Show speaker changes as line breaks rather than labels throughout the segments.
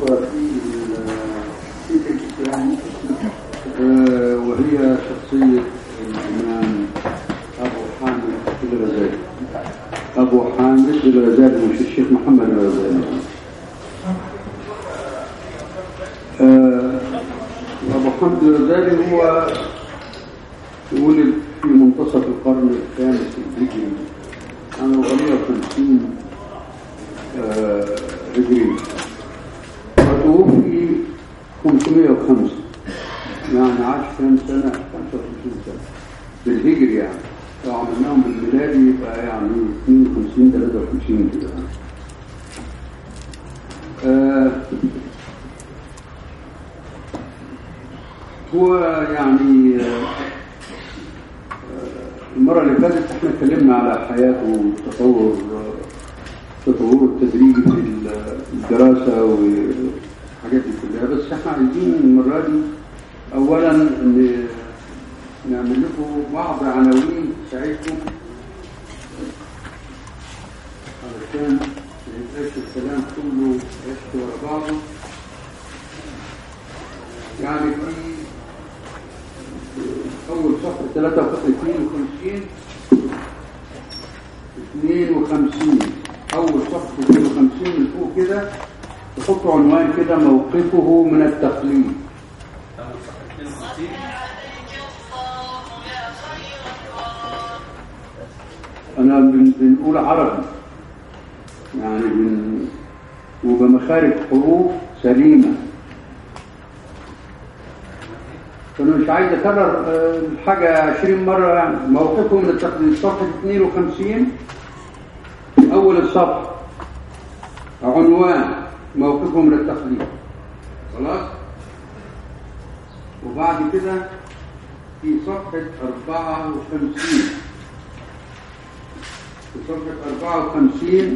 الأخرى في في الإسلام آه، وهي شخصية الإمام أبو حامد الغزالي أبو حامد الغزالي مش الشيخ محمد الغزالي آه، أبو حامد الغزالي هو ولد في منتصف القرن الخامس الهجري عام 150 آه، هجري وتوفي 505 يعني عاش كام سنة 55 سنة بالهجري يعني لو عملناهم بالميلادي يبقى يعني 52 53 كده آه هو يعني آه المرة اللي فاتت احنا اتكلمنا على حياته وتطور تطور التدريج في الدراسة والحاجات دي كلها بس احنا عايزين المرة دي أولا ن- نعمل لكم بعض عناوين تساعدكم علشان ما يبقاش الكلام كله يحكي ورا بعضه يعني في أول صفحة 52 52 أول صفحة 52 من فوق كده تحطوا عنوان كده موقفه من التقليد أنا بن- بنقول عربي يعني بن وبمخارج حروف سليمة فأنا مش عايز أكرر آه، الحاجة 20 مرة يعني موقفه من التقليد صفحة 52 أول الصفحة عنوان موقفه من التقليد خلاص وبعد كده في صفحة 54 في صفحة 54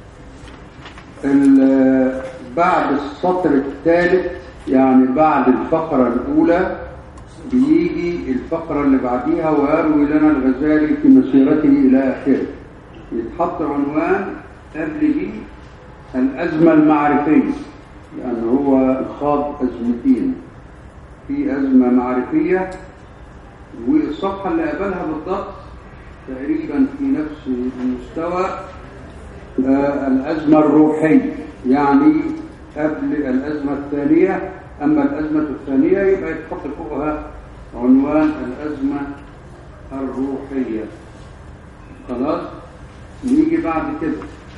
ال- بعد السطر الثالث يعني بعد الفقرة الأولى بيجي الفقرة اللي بعديها ويروي لنا الغزالي في مسيرته إلى آخره يتحط عنوان قبله الأزمة المعرفية يعني هو خاض أزمتين في أزمة معرفية والصفحة اللي قبلها بالضبط تقريبا في نفس المستوى آه، الأزمة الروحية يعني قبل الأزمة الثانية أما الأزمة الثانية يبقى يتحط فوقها عنوان الأزمة الروحية خلاص نيجي بعد كده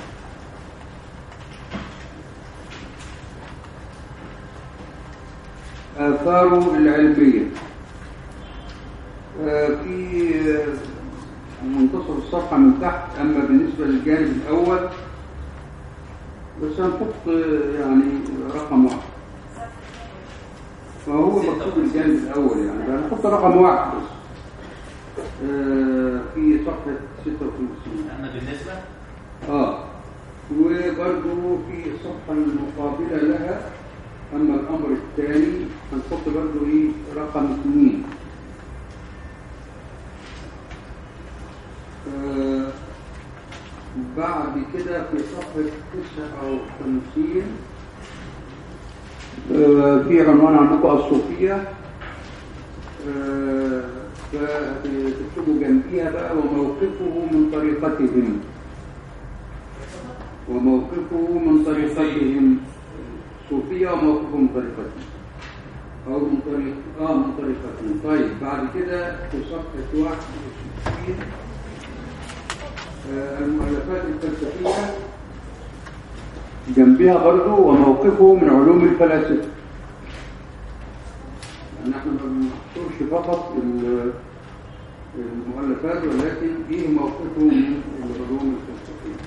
آثاره العلمية آه، في آه، منتصف الصفحة من تحت أما بالنسبة للجانب الأول بس هنحط آه، يعني رقم واحد فهو مكتوب الجانب الأول يعني هنحط رقم واحد بس آه، في صفحة 56
أما بالنسبة
اه وبرضه في الصفحة المقابلة لها أما الأمر الثاني هنحط برضه إيه رقم اثنين آه بعد كده في صفحة 59 آه في عنوان عندكم الصوفية آه فتكتبوا جنبيها بقى وموقفه من طريقتهم وموقفه من طريقتهم صوفية وموقفه من طريقتهم أو من طريق آه من طريقتهم طيب بعد كده في صفحة 61 آه المؤلفات الفلسفية جنبها برضه وموقفه من علوم الفلاسفة نحن ما بنحصرش فقط ال- المؤلفات ولكن ايه موقفه من العلوم الفلسفية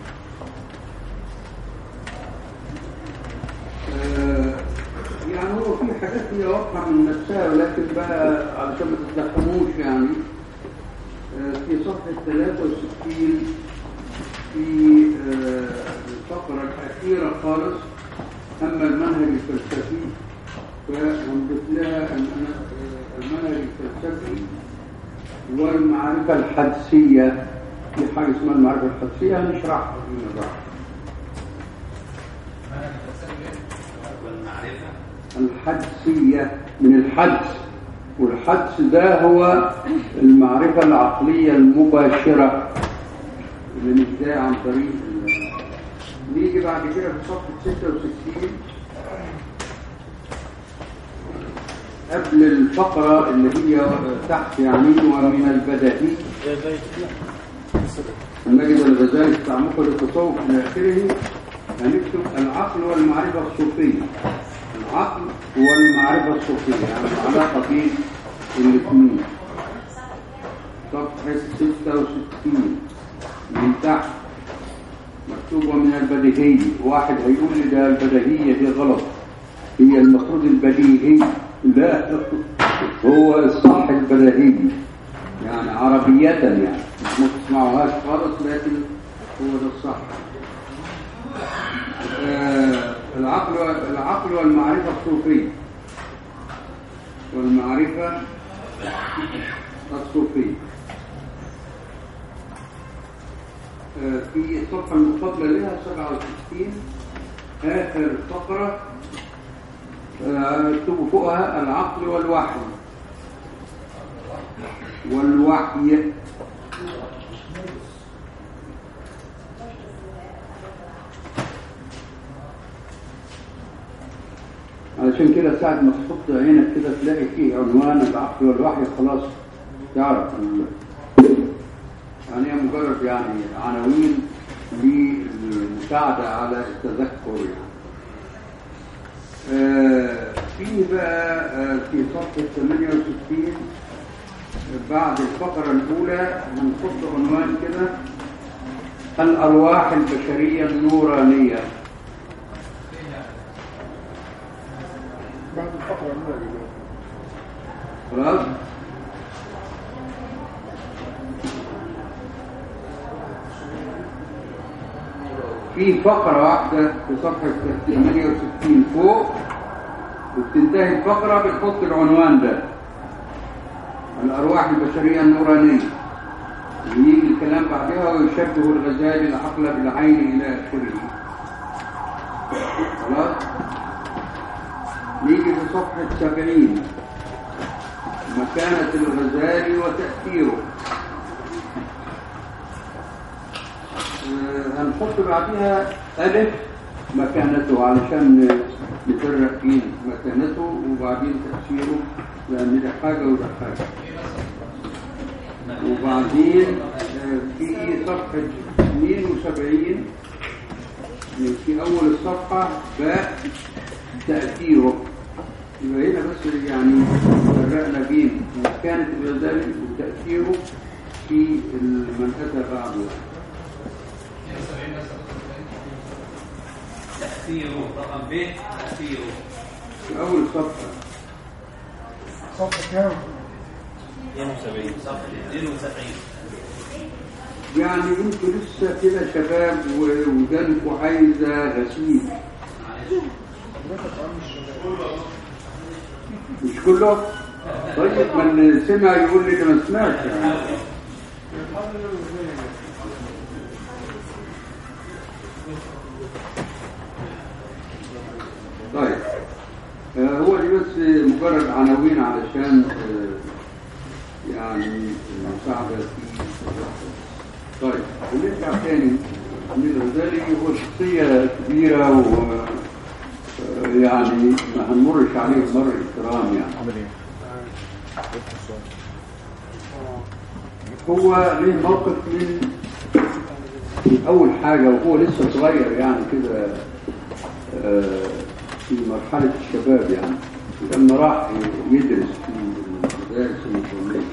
آه، يعني هو في حاجات هي واضحة من نفسها ولكن بقى علشان ما تتلخموش يعني آه، في صفحة 63 في آه، الفقرة الأخيرة خالص أما المنهج الفلسفي فنضيف لها المن- المنهج الفلسفي والمعرفة الحدسية في حاجة اسمها المعرفة الحدسية هنشرحها فيما بعد
المنهج الفلسفي إيه؟
الحدسية من الحدس والحدس ده هو المعرفة العقلية المباشرة اللي مش جاية عن طريق ال- نيجي بعد كده في صفحة 66 قبل الفقرة اللي هي تحت يعني ومن البدهي نجد الغزالي في تعمق التصوف إلى آخره هنكتب العقل والمعرفة الصوفية العقل والمعرفة الصوفية يعني العلاقة بين الاثنين صفحة 66 من تحت مكتوبة من البديهي واحد هيقول لي ده البديهية دي غلط هي المفروض البديهي لا هو الصح البديهي يعني عربية يعني ما تسمعوهاش خالص لكن هو ده الصح آه، العقل العقل والمعرفة الصوفية والمعرفة الصوفية آه، في الصفحة المقابلة لها 67 آخر فقرة آه، اكتبوا فوقها العقل والوحي والوحي علشان كده ساعة ما تحط عينك كده تلاقي فيه عنوان العقل والوحي خلاص تعرف ال- يعني هي مجرد يعني عناوين للمساعدة على التذكر يعني. آه، في بقى آه، في صفحة 68 بعد الفقرة الأولى هنحط عنوان كده الأرواح البشرية النورانية
بعد الفقرة الأولى
خلاص في فقرة واحدة في صفحة 68 فوق وبتنتهي الفقرة بتحط العنوان ده الأرواح البشرية النورانية ويجي الكلام بعدها ويشبه الغزالي العقل بالعين إلى آخره خلاص نيجي في صفحة 70 مكانة الغزالي وتأثيره آه، هنحط بعدها ألف مكانته علشان نفرق بين مكانته وبعدين تأثيره لأن ده حاجة وده حاجة وبعدين آه، في صفحة 72 في أول الصفحة باء تأثيره يبقى هنا بس يعني فرقنا بين مكانة الغزالي وتأثيره في من أتى بعده
تأثيره رقم ب تأثيره
في أول صفحة
صفحة كام؟
72 صفحة 72
يعني انتوا لسه كده شباب و- ودانكوا عايزة غسيل
معلش
مش كله؟ طيب من سمع يقول لي ده ما سمعش يعني طيب آه، هو دي بس مجرد عناوين علشان آه، يعني المساعدة في طيب ونرجع تاني من الغزالي هو شخصية كبيرة و آه، يعني ما هنمرش عليه مر الكرام يعني
عمل ايه؟
هو ليه موقف من من أول حاجة وهو لسه صغير يعني كده آه، في مرحلة الشباب يعني لما راح يدرس في المدارس الإسلامية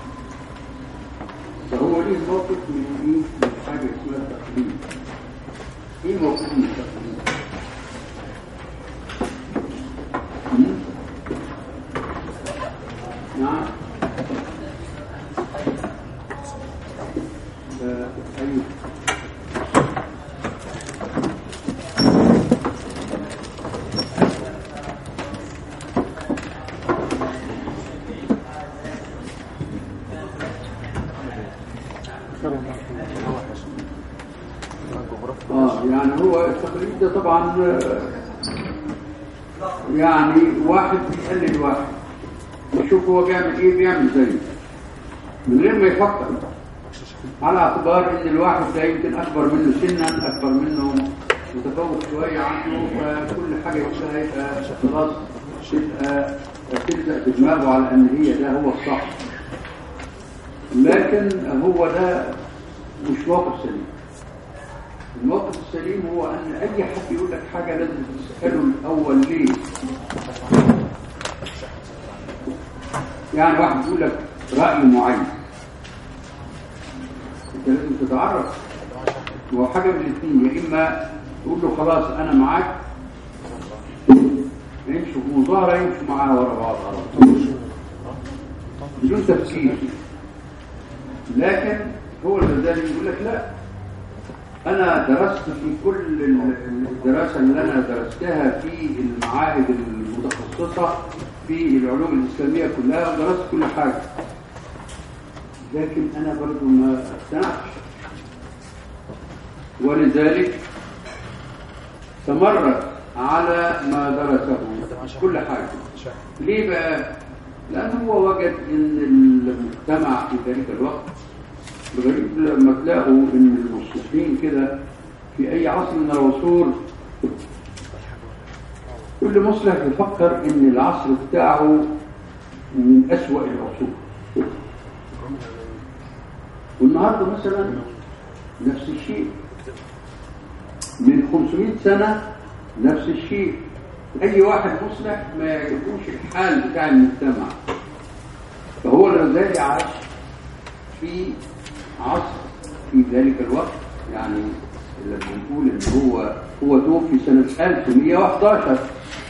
فهو ليه موقف من إيه؟ من حاجة اسمها التقليد إيه موقف من التقليد؟ مم؟ نعم آه، أيوه اه يعني هو التقليد ده طبعا آه، يعني واحد بيقلد واحد يشوف هو بيعمل ايه بيعمل زيه من غير ما يفكر على اعتبار ان الواحد ده يمكن اكبر منه سنا اكبر منه متفوق شويه عنه فكل حاجه يقولها يبقى خلاص تبقى تلزق في دماغه على ان هي ده هو الصح لكن هو ده مش موقف سليم الموقف السليم هو ان اي حد يقول لك حاجه لازم تساله الاول ليه يعني واحد يقول لك راي معين انت لازم تتعرف هو حاجه من الاثنين يا اما تقول له خلاص انا معاك يمشوا في مظاهره يمشوا معاها ورا بعض على طول بدون تفكير لكن هو الغزالي يقول لك لا انا درست في كل الدراسه اللي انا درستها في المعاهد المتخصصه في العلوم الاسلاميه كلها ودرست كل حاجه لكن انا برضو ما اقتنعتش ولذلك استمرت على ما درسه كل حاجه ليه بقى لانه هو وجد ان المجتمع في ذلك الوقت الغريب لما تلاقوا ان المصلحين كده في اي عصر من العصور كل مصلح يفكر ان العصر بتاعه من اسوأ العصور والنهارده مثلا نفس الشيء من 500 سنة نفس الشيء اي واحد مصلح ما يعجبوش الحال بتاع المجتمع فهو الغزالي عاش في عصر في ذلك الوقت يعني لما نقول ان هو هو توفي سنة 1111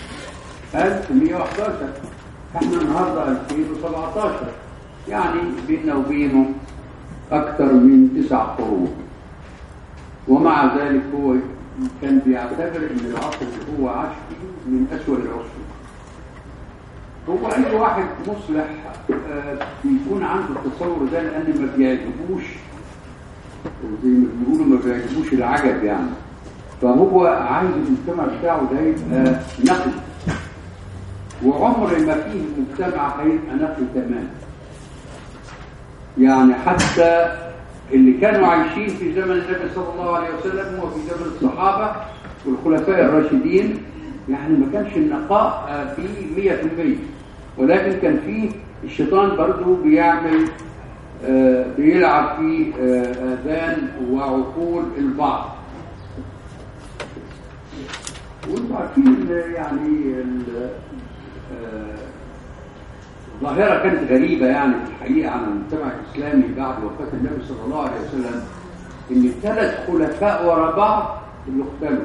1111 احنا النهارده 2017 يعني بيننا وبينه اكثر من تسع قرون ومع ذلك هو كان بيعتبر ان العصر اللي هو عاش فيه من اسوأ العصور هو اي واحد مصلح آه، بيكون عنده التصور ده لان ما بيعجبوش زي ما بيقولوا ما بيعجبوش العجب يعني فهو عايز المجتمع بتاعه ده يبقى نقي وعمر ما فيه مجتمع هيبقى نقي تماما يعني حتى اللي كانوا عايشين في زمن النبي صلى الله عليه وسلم وفي زمن الصحابة والخلفاء الراشدين يعني ما كانش النقاء آه، فيه مية في المية ولكن كان فيه الشيطان برضو بيعمل آه، بيلعب في آه، آذان وعقول البعض وانتم عارفين يعني ال- آه، ظاهرة كانت غريبة يعني في الحقيقة عن المجتمع الإسلامي بعد وفاة النبي صلى الله عليه وسلم إن الثلاث خلفاء ورا بعض اللي اقتلوا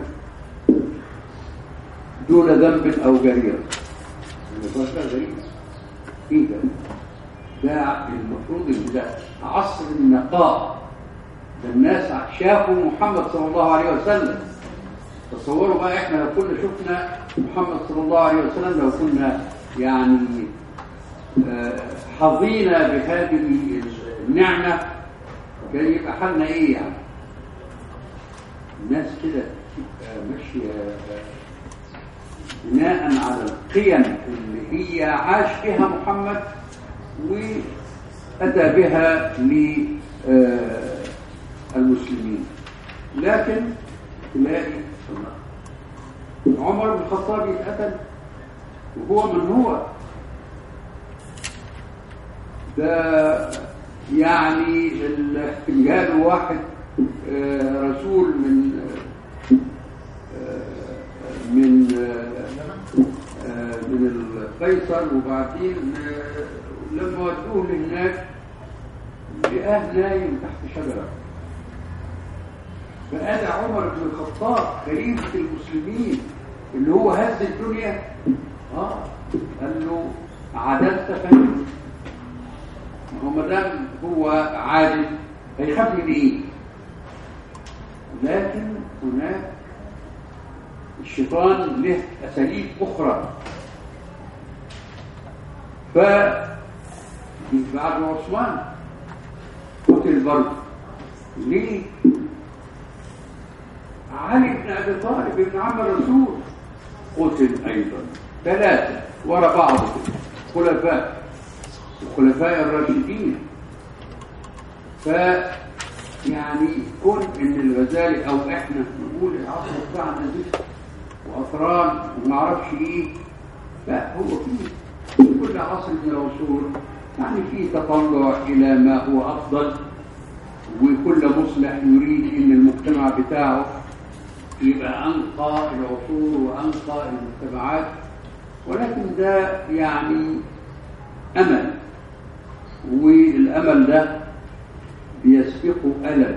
دون ذنب أو جريرة ظاهرة غريبة إيه ده؟ ده المفروض إن ده عصر النقاء ده الناس شافوا محمد صلى الله عليه وسلم تصوروا بقى احنا لو كنا شفنا محمد صلى الله عليه وسلم لو كنا يعني آه، حظينا بهذه النعمة كان يبقى حالنا ايه يعني الناس كده تبقى ماشية آه، بناء على القيم اللي هي عاش بها محمد وأتى بها للمسلمين لكن تلاقي عمر بن الخطاب يتقتل وهو من هو ده يعني ال- جاله واحد آه، رسول من آه، من آه، آه، من القيصر وبعدين آه، لما ودوه لهناك لقاه نايم تحت شجره فقال عمر بن الخطاب خليفه المسلمين اللي هو هز الدنيا اه قال له عدلت فنمت هو ما دام هو عادل هيخاف من ايه لكن هناك الشيطان له اساليب اخرى ف بعد عثمان قتل برضه ليه علي بن ابي طالب ابن عم الرسول قتل أيضا ثلاثة ورا بعض كده. خلفاء الخلفاء الراشدين ف يعني كون ان الغزالي او احنا نقول العصر بتاعنا زفت وافران وما اعرفش ايه لا هو في في كل عصر من العصور يعني في تطلع الى ما هو افضل وكل مصلح يريد ان المجتمع بتاعه يبقى انقى العصور وانقى المجتمعات ولكن ده يعني امل والامل ده بيسبقه الم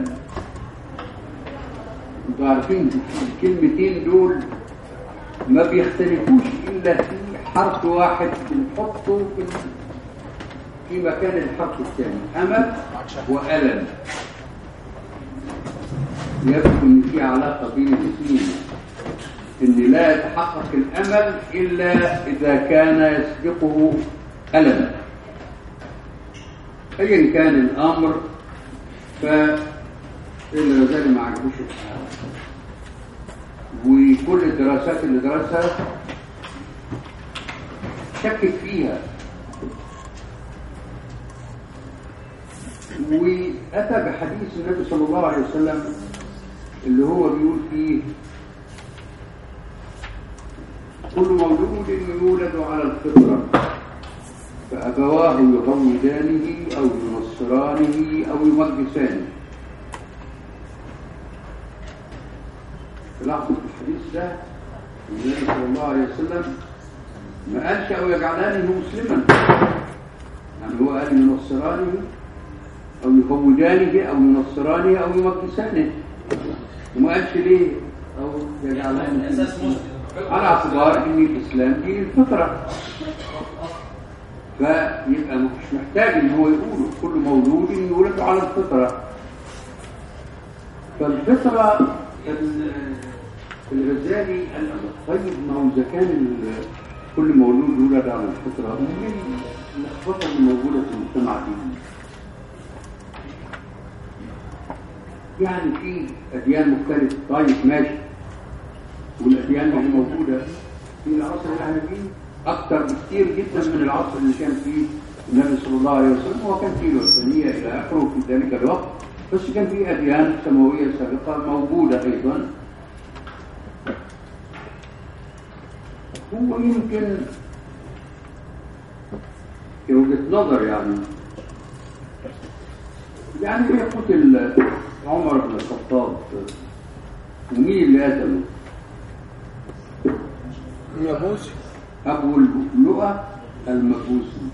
انتوا عارفين الكلمتين دول ما بيختلفوش الا في حرف واحد بنحطه في في مكان الحرف الثاني امل والم يبدو ان في علاقه بين الاثنين ان لا يتحقق الامل الا اذا كان يسبقه الم ايا كان الامر فالغزالي ما عجبوش الحال وكل الدراسات اللي درسها شكك فيها واتى بحديث النبي صلى الله عليه وسلم اللي هو بيقول فيه كل مولود يولد على الفطره فأبواه يهودانه أو ينصرانه أو يمجسانه لاحظوا في الحديث ده النبي صلى الله عليه وسلم ما قالش أو يجعلانه مسلما يعني هو قال ينصرانه أو يهودانه أو ينصرانه أو يمجسانه وما قالش ليه أو يجعلانه
الاساس مسلم
على اعتبار ان الاسلام دين الفطره فيبقى مش محتاج ان هو يقوله كل مولود يولد على الفطره فالفطره ال- الغزالي قال طيب ما هو اذا كان ال- كل مولود يولد على الفطره ايه اللخبطه اللي موجوده في المجتمع دي يعني في اديان مختلفه طيب ماشي والاديان اللي موجوده في العصر اللي احنا فيه اكثر بكثير جدا من العصر اللي كان فيه النبي صلى الله عليه وسلم هو كان فيه الوثنيه الى اخره في ذلك الوقت بس كان في اديان سماويه سابقه موجوده ايضا هو يمكن في وجهه نظر يعني يعني هي قتل عمر بن الخطاب ومين اللي قتله؟
يابوسي
أبو اللؤة المجوسي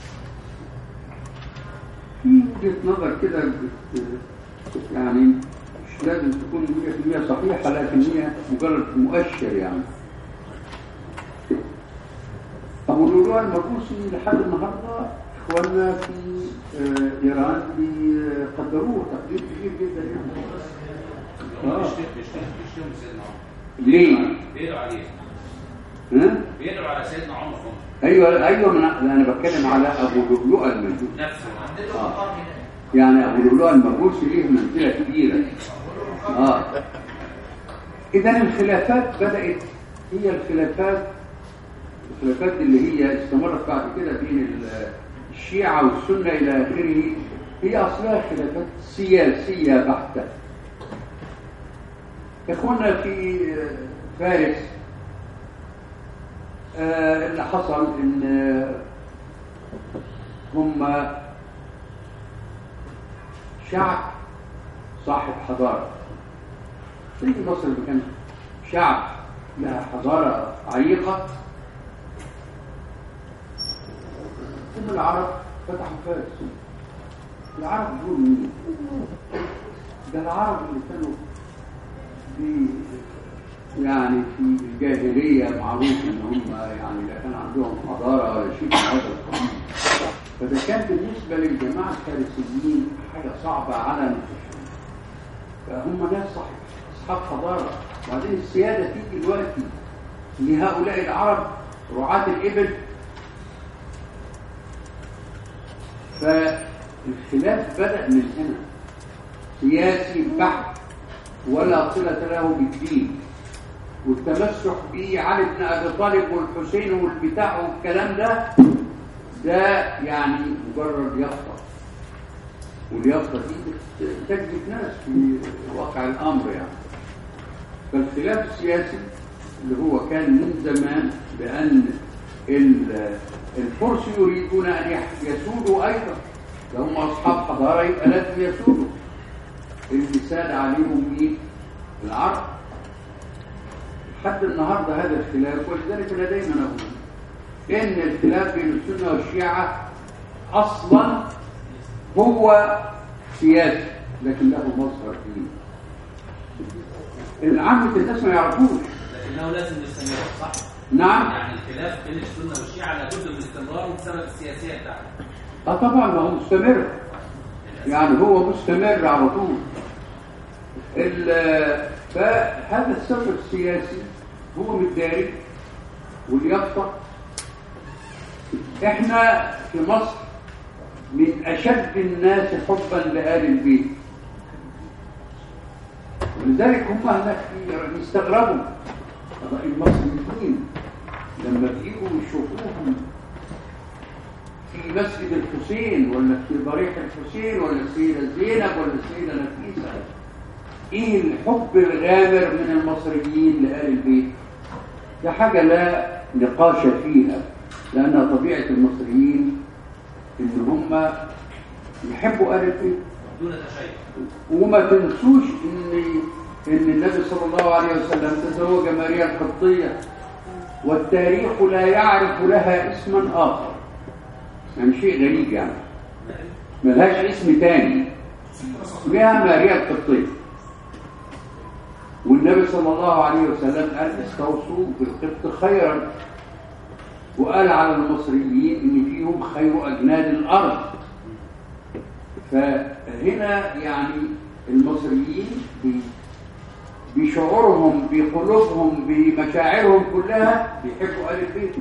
في وجهة نظر كده بت- يعني مش لازم تكون 100% صحيحة لكن هي مجرد مؤشر يعني أبو اللؤلؤة المجوسي لحد النهاردة إخواننا في آه، إيران بيقدروه تقدير كبير جدا يعني آه.
بيشتم بيشتم بيشتم سيدنا عمر
ليه؟
بيدعوا عليه
ها؟
بيدعوا على سيدنا عمر هم
ايوه ايوه من انا بتكلم على ابو لؤلؤه المجوسي
نفسه
آه. يعني ابو لؤلؤه المجوسي ليه منزله كبيره اه اذا الخلافات بدات هي الخلافات الخلافات اللي هي استمرت بعد كده بين ال- الشيعه والسنه الى اخره هي اصلها خلافات سياسيه بحته اخواننا في فارس آه، اللي حصل ان آه، هم شعب صاحب حضارة زي مصر اللي كان شعب لها حضارة عريقة ثم العرب فتحوا فارس العرب دول مين؟ ده العرب اللي كانوا في يعني في الجاهلية معروف ان هم يعني لا كان عندهم حضارة ولا شيء من هذا القبيل فده كان بالنسبة للجماعة الفارسيين حاجة صعبة على نفسهم فهم ناس صاحب أصحاب حضارة وبعدين السيادة تيجي دلوقتي لهؤلاء العرب رعاة الإبل فالخلاف بدأ من هنا سياسي بحت ولا صلة له بالدين والتمسك بعلي بن ابي طالب والحسين والبتاع والكلام ده ده يعني مجرد يافطه واليافطه دي بت- بتجذب ناس في واقع الامر يعني فالخلاف السياسي اللي هو كان من زمان بان ال- الفرس يريدون ان يح- يسودوا ايضا لو هم اصحاب حضاره يبقى لازم يسودوا اللي ساد عليهم مين؟ العرب لحد النهارده هذا الخلاف ولذلك انا دايما اقول ان الخلاف بين السنه والشيعه اصلا هو سياسي لكن له مصدر ديني العامة الناس ما يعرفوش
لكنه لازم يستمر صح؟
نعم
يعني الخلاف بين السنه والشيعه لابد من استمراره بسبب السياسيه بتاعته
اه طبعا ما هو مستمر يعني هو مستمر على طول ال- فهذا السبب السياسي هو متداري واليافطة احنا في مصر من اشد الناس حبا لآل البيت ولذلك هم هناك يستغربوا المصريين لما بيجوا يشوفوهم في مسجد الحسين ولا في ضريح الحسين ولا السيدة زينب ولا السيدة نفيسة ايه الحب الغامر من المصريين لآل البيت ده حاجة لا نقاش فيها لأن طبيعة المصريين إن هم يحبوا آل البيت
دون تشيع
وما تنسوش ان ان النبي صلى الله عليه وسلم تزوج ماريا القبطيه والتاريخ لا يعرف لها اسما اخر يعني شيء غريب يعني ملهاش اسم تاني اسمها ماريا القبطيه والنبي صلى الله عليه وسلم قال استوصوا بالقبط خيرا وقال على المصريين ان فيهم خير اجناد الارض فهنا يعني المصريين ب- بشعورهم بقلوبهم بمشاعرهم كلها بيحبوا آل البيت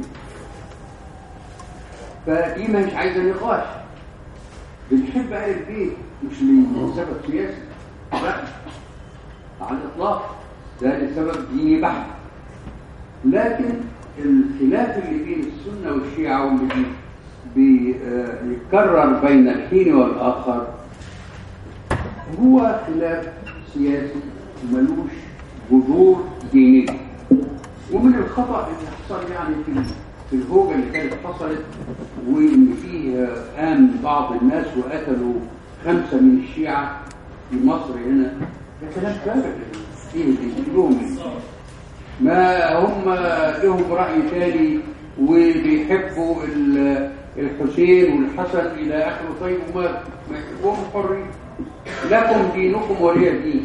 فدي مش عايزه نقاش بنحب آل البيت مش لسبب سياسي لا على الإطلاق ده لسبب ديني بحت لكن الخلاف اللي بين السنة والشيعة واللي بي- بيتكرر بين الحين والآخر هو خلاف سياسي ملوش جذور دينية ومن الخطأ اللي حصل يعني في في الهوجة اللي كانت حصلت وإن فيه قام بعض الناس وقتلوا خمسة من الشيعة في مصر هنا ده كلام فارغ ايه اللي بيقولوهم ما هم لهم رأي تاني وبيحبوا ال- الحسين والحسن إلى آخره طيب وما ما يحبوهم حرين لكم دينكم ولي دين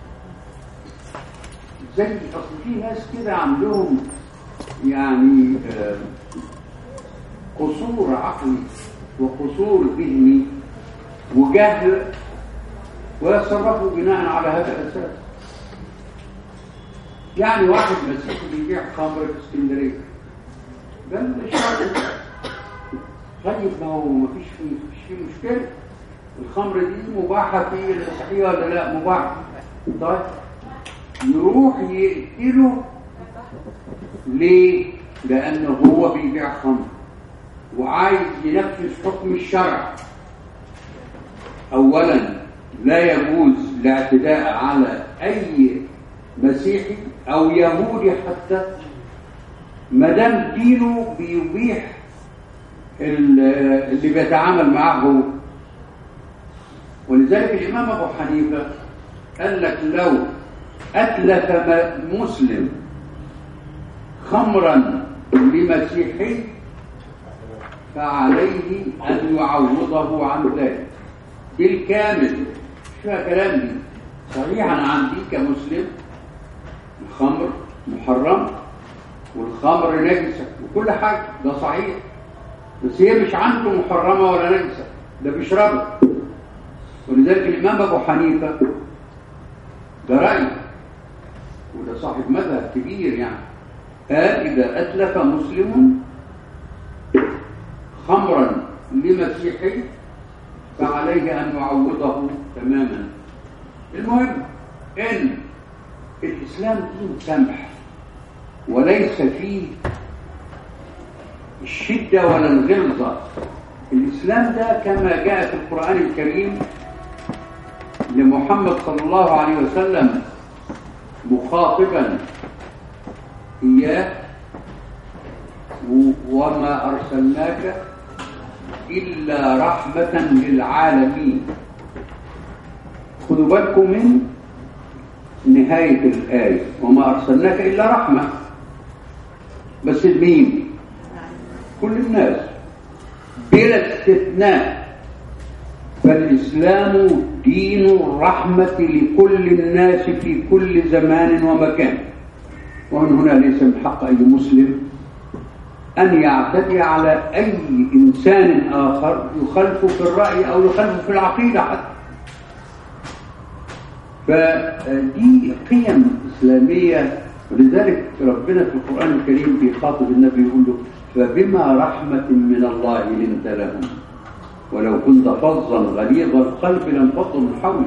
زي أصل في ناس كده عندهم يعني آه، قصور عقلي وقصور ذهني وجهل ويتصرفوا بناء على هذا الأساس يعني واحد مسيحي بيبيع خمر في اسكندريه ده مش عارف. طيب ما هو ما فيش فيه مفيش فيه مشكله الخمر دي مباحه في المسيحيه ولا لا مباحه طيب يروح يقتله ليه لانه هو بيبيع خمر وعايز ينفذ حكم الشرع اولا لا يجوز الاعتداء على اي مسيحي او يهودي حتى ما دام دينه بيبيح ال- اللي بيتعامل معه هو ولذلك الامام ابو حنيفه قال لك لو اتلف م- مسلم خمرا لمسيحي فعليه ان يعوضه عن ذلك بالكامل مش فيها كلام دي صحيح انا عندي كمسلم الخمر محرم والخمر نجسة وكل حاجة ده صحيح بس هي مش عنده محرمة ولا نجسة ده بيشربها ولذلك الإمام أبو حنيفة ده رأي وده صاحب مذهب كبير يعني قال إذا أتلف مسلم خمرا لمسيحي فعليه أن يعوضه تماما المهم إن الإسلام دين سمح وليس فيه الشدة ولا الغلظة الإسلام ده كما جاء في القرآن الكريم لمحمد صلى الله عليه وسلم مخاطبا إياه و- وما أرسلناك إلا رحمة للعالمين خدوا بالكم من نهاية الآية وما أرسلناك إلا رحمة بس لمين؟ كل الناس بلا استثناء فالإسلام دين الرحمة لكل الناس في كل زمان ومكان ومن هنا ليس من حق أي مسلم أن يعتدي على أي إنسان آخر يخالفه في الرأي أو يخالفه في العقيدة حتى فدي قيم إسلامية ولذلك ربنا في القرآن الكريم بيخاطب النبي يقول له فبما رحمة من الله لنت لهم ولو كنت فظا غليظ القلب لانفضوا من حولك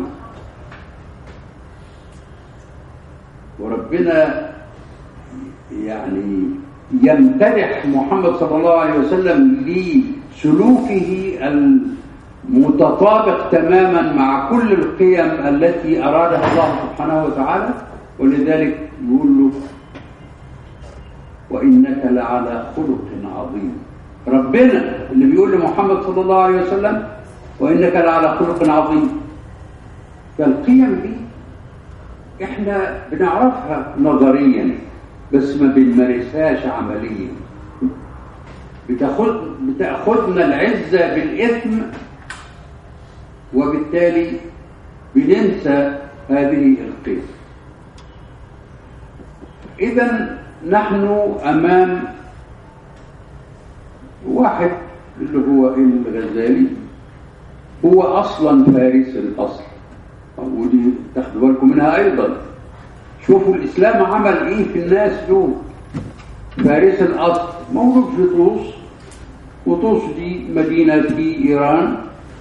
وربنا يعني يمتدح محمد صلى الله عليه وسلم لسلوكه المتطابق تماما مع كل القيم التي أرادها الله سبحانه وتعالى ولذلك يقول له وإنك لعلى خلق عظيم ربنا اللي بيقول لمحمد صلى الله عليه وسلم وإنك لعلى خلق عظيم فالقيم دي احنا بنعرفها نظريا بس ما بنمارسهاش عمليا بتاخد بتاخدنا العزه بالاثم وبالتالي بننسى هذه القيم اذا نحن امام واحد اللي هو الغزالي هو اصلا فارس الاصل ودي تاخدوا بالكم منها ايضا شوفوا الاسلام عمل ايه في الناس دول فارس الاصل موجود في طوس وطوس دي مدينه في ايران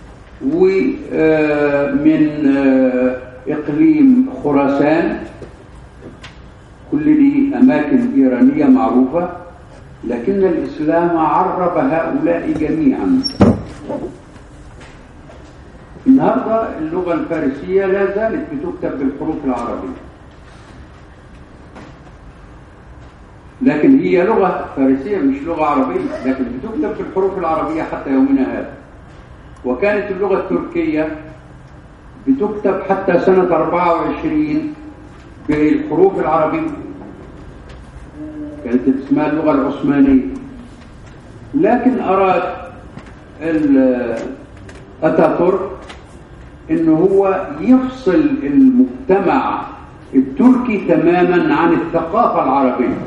ومن اقليم خراسان كل دي اماكن ايرانيه معروفه لكن الاسلام عرب هؤلاء جميعا النهارده اللغه الفارسيه لا زالت بتكتب بالحروف العربيه لكن هي لغه فارسيه مش لغه عربيه لكن بتكتب بالحروف العربيه حتى يومنا هذا وكانت اللغه التركيه بتكتب حتى سنه 24 بالحروف العربيه كانت اسمها اللغه العثمانيه لكن اراد اتاتورك ان هو يفصل المجتمع التركي تماما عن الثقافه العربيه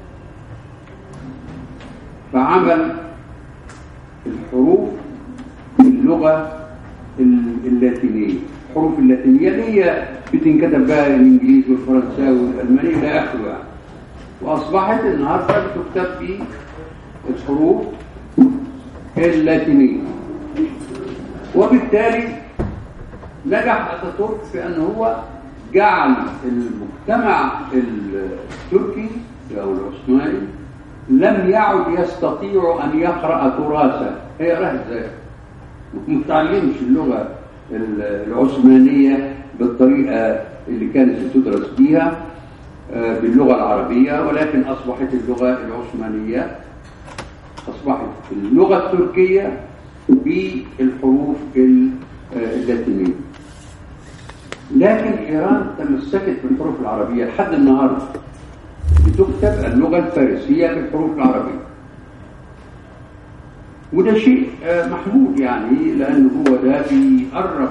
فعمل الحروف باللغه اللاتينيه الحروف اللاتينيه اللي هي بتنكتب بقى الانجليزي والفرنساوي والالماني الى اخره يعني واصبحت النهارده بتكتب بالحروف اللاتينيه وبالتالي نجح اتاتورك في ان هو جعل المجتمع التركي او العثماني لم يعد يستطيع ان يقرا تراثه هيقراه ازاي؟ ما تعلمش اللغه العثمانيه بالطريقه اللي كانت بتدرس بيها باللغه العربيه ولكن اصبحت اللغه العثمانيه اصبحت اللغه التركيه بالحروف اللاتينيه لكن ايران تمسكت بالحروف العربيه لحد النهارده بتكتب اللغه الفارسيه بالحروف العربيه وده شيء محمود يعني لان هو ده بيقرب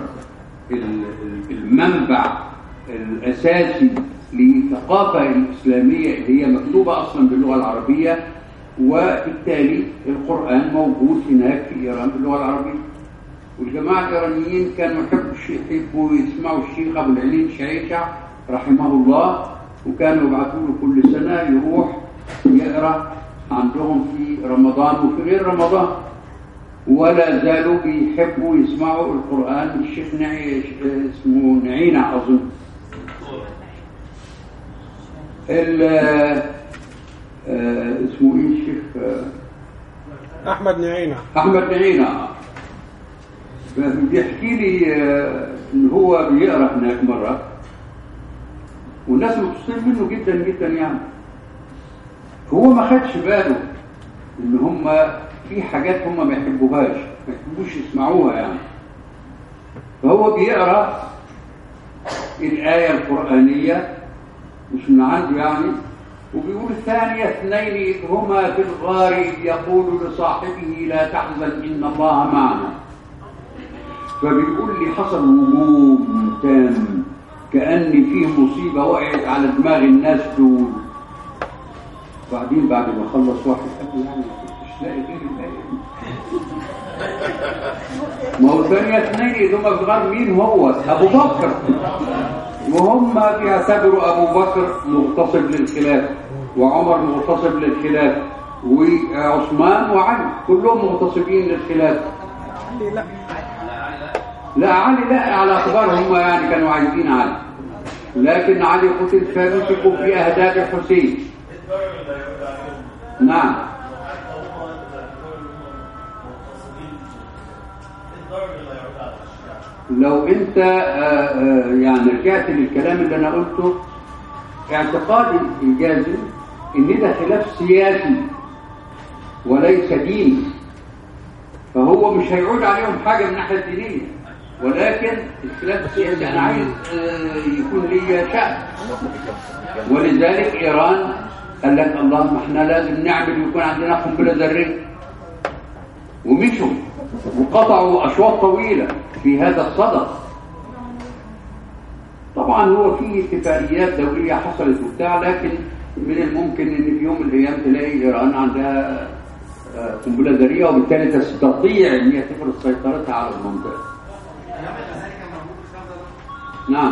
المنبع الاساسي للثقافه الاسلاميه اللي هي مكتوبه اصلا باللغه العربيه وبالتالي القرآن موجود هناك في إيران باللغة العربية والجماعة الإيرانيين كانوا يحبوا يحبوا يسمعوا الشيخ أبو العليم شعيشع رحمه الله وكانوا يبعثوا له كل سنة يروح يقرأ عندهم في رمضان وفي غير رمضان ولا زالوا بيحبوا يسمعوا القرآن الشيخ نعي اسمه نعينة أظن اسمه ايه الشيخ آه،
احمد نعينه
احمد نعينة بيحكي لي آه، ان هو بيقرا هناك مره والناس مبسوطين منه جدا جدا يعني هو ما خدش باله ان هم في حاجات هم ما يحبوهاش ما يحبوش يسمعوها يعني فهو بيقرا الايه القرانيه مش من عنده يعني وبيقول ثانية اثنين إذ هما في الغار إذ يقول لصاحبه لا تحزن إن الله معنا فبيقول لي حصل هموم تام كأن فيه مصيبة وقعت على دماغ الناس دول بعدين بعد ما خلص واحد قال لي يعني ما كنتش لاقي غير الآية دي. ما هو ثانية اثنين إذ هما في الغار مين هو؟ أبو بكر وهم بيعتبروا أبو بكر مغتصب للخلافة وعمر مغتصب للخلافة وعثمان وعلي كلهم مغتصبين للخلافة
علي لا
لا علي لا على اعتبار هم يعني كانوا عايزين علي لكن علي قتل فمسكوا في أهداف حسين نعم لو انت آه، آه، يعني رجعت للكلام اللي انا قلته اعتقادي الجازم ان ده خلاف سياسي وليس ديني فهو مش هيعود عليهم حاجه من الناحيه الدينيه ولكن الخلاف السياسي انا عايز آه، يكون لي شأن ولذلك ايران قال لك اللهم احنا لازم نعمل يكون عندنا قنبله ذريه ومشوا وقطعوا أشواط طويلة في هذا الصدد طبعا هو في اتفاقيات دولية حصلت وبتاع لكن من الممكن ان في يوم من الايام تلاقي ايران عندها آه، قنبله ذريه وبالتالي تستطيع ان هي تفرض سيطرتها على المنطقه. نعم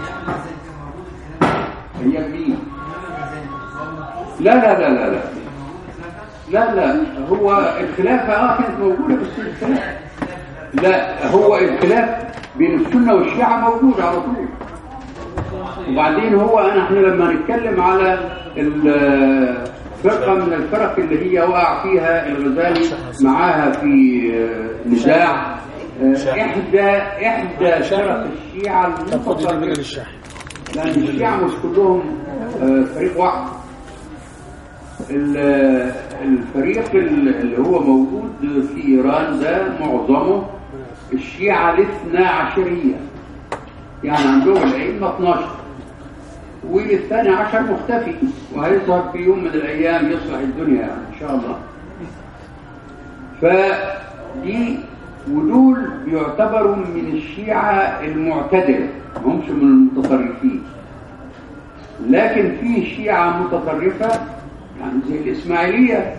هي مين؟ لا لا لا لا لا لا لا هو الخلافة اه كانت موجودة بس الخلاف لا هو الخلاف بين السنة والشيعة موجود على طول وبعدين هو انا احنا لما نتكلم على ال- فرقة من الفرق اللي هي وقع فيها الغزالي معاها في آه، نزاع آه، احدى احدى فرق الشيعة
طب خد دي منها
المتفرقة
للشاحن
لأن الشيعة مش كلهم آه، فريق واحد ال- الفريق اللي هو موجود في إيران ده معظمه الشيعة الاثنى عشرية يعني عندهم الأئمة 12 والثاني عشر مختفي وهيظهر في يوم من الأيام يصلح الدنيا يعني إن شاء الله فدي ودول بيعتبروا من الشيعة المعتدلة ما همش من المتطرفين لكن في شيعة متطرفة يعني زي الإسماعيلية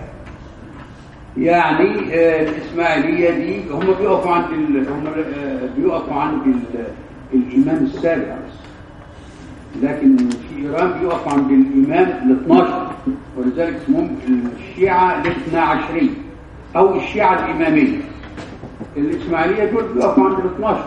يعني آه، الإسماعيلية دي هم بيقفوا عند ال... هم آه، بيقفوا عند ال... الإمام السابع بس لكن في إيران بيقفوا عند الإمام ال 12 ولذلك اسمهم الشيعة الاثنى عشرية أو الشيعة الإمامية الإسماعيلية دول بيقفوا عند ال 12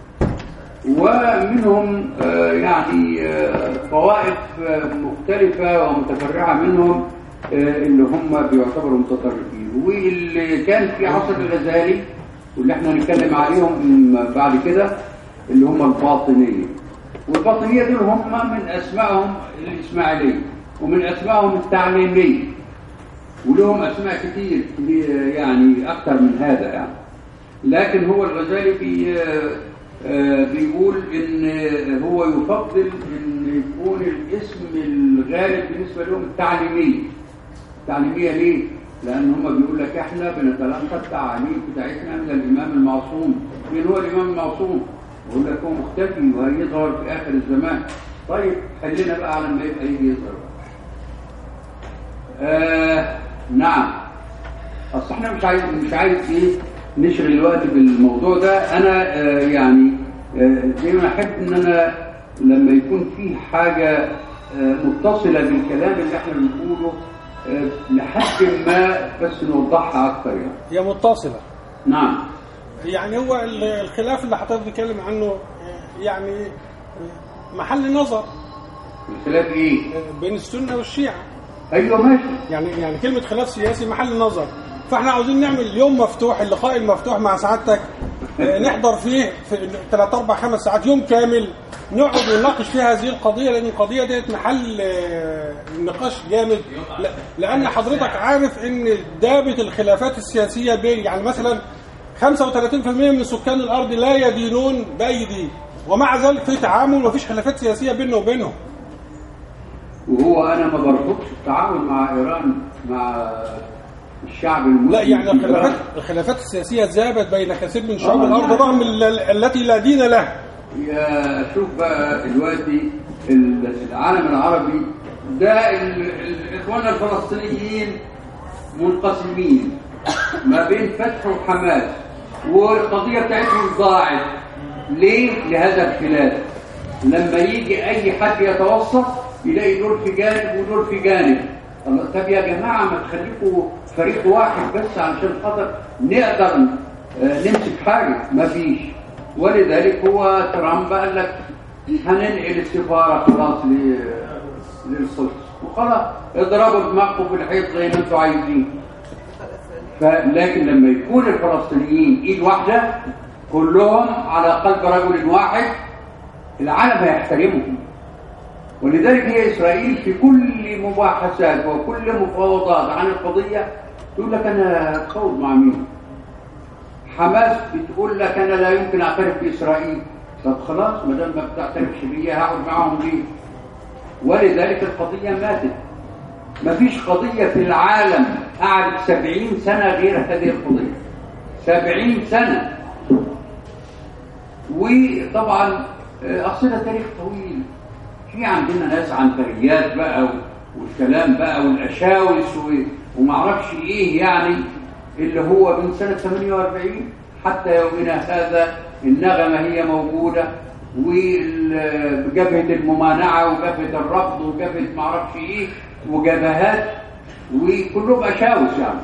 ومنهم آه، يعني آه، طوائف آه، مختلفة ومتفرعة منهم آه، اللي هم بيعتبروا متطرفين واللي كان في عصر الغزالي واللي احنا هنتكلم عليهم بعد كده اللي هم الباطنية والباطنية دول هم من أسمائهم الإسماعيلية ومن أسمائهم التعليمية ولهم أسماء كتير يعني أكثر من هذا يعني لكن هو الغزالي بي آه، بيقول ان هو يفضل ان يكون الاسم الغالب بالنسبه لهم التعليميه التعليميه ليه لان هم بيقول لك احنا بنتلقى التعاليم بتاعتنا من الامام المعصوم مين هو الامام المعصوم بيقول لك هو مختفي وهيظهر في اخر الزمان طيب خلينا بقى على ما يبقى يجي يظهر آه نعم اصل احنا مش عايز مش عايز ايه نشغل الوقت بالموضوع ده انا آه يعني آه زي ما احب ان انا لما يكون في حاجه آه متصله بالكلام اللي احنا بنقوله آه لحد ما بس نوضحها اكتر يعني
هي متصلة
نعم
يعني هو ال- الخلاف اللي حضرتك بتتكلم عنه آه، يعني آه، محل نظر
الخلاف ايه
آه، بين السنة والشيعة
ايوه ماشي
يعني يعني كلمه خلاف سياسي محل نظر فاحنا عاوزين نعمل يوم مفتوح اللقاء المفتوح مع سعادتك آه، نحضر فيه في 3 4 5 ساعات يوم كامل نقعد ونناقش فيها هذه القضيه لان القضيه ديت محل آه، نقاش جامد لا- لان حضرتك عارف ان دابه الخلافات السياسيه بين يعني مثلا 35% من سكان الارض لا يدينون باي دين ومع ذلك في تعامل ومفيش خلافات سياسيه بيننا وبينهم
وهو انا ما برفضش التعاون مع ايران مع الشعب المسلم
لا يعني
في
الخلافات
إيران.
الخلافات السياسيه ذابت بين كثير من شعوب
آه،
الارض
يعني.
رغم ال- ال- التي لا دين لها
يا شوف بقى دلوقتي ال- العالم العربي ده ال- ال- الاخوان الفلسطينيين منقسمين ما بين فتح وحماس والقضيه بتاعتهم ضاعت ليه لهذا الخلاف لما يجي اي حد يتوسط يلاقي دول في جانب ودول في جانب الله طب يا جماعه ما تخليكوا فريق واحد بس علشان خاطر نقدر آه، نمسك حاجه ما فيش ولذلك هو ترامب قال لك هننقل السفاره خلاص ل- للقدس وخلاص اضربوا دماغكم في الحيط زي ما انتوا عايزين فلكن لما يكون الفلسطينيين ايد واحده كلهم على قلب رجل واحد العالم هيحترمهم ولذلك هي اسرائيل في كل مباحثات وكل مفاوضات عن القضيه تقول لك انا اتفاوض مع مين؟ حماس بتقول لك انا لا يمكن اعترف باسرائيل طب خلاص ما دام ما بتعترفش بيا هقعد معاهم ليه؟ ولذلك القضيه ماتت ما فيش قضيه في العالم قعدت سبعين سنه غير هذه القضيه سبعين سنه وطبعا آه، اصل ده تاريخ طويل في عندنا ناس عنتريات بقى و- والكلام بقى والاشاوس و- ومعرفش ايه يعني اللي هو من سنه 48 حتى يومنا هذا النغمه هي موجوده وجبهه الممانعه وجبهه الرفض وجبهه معرفش ايه وجبهات وكلهم اشاوس يعني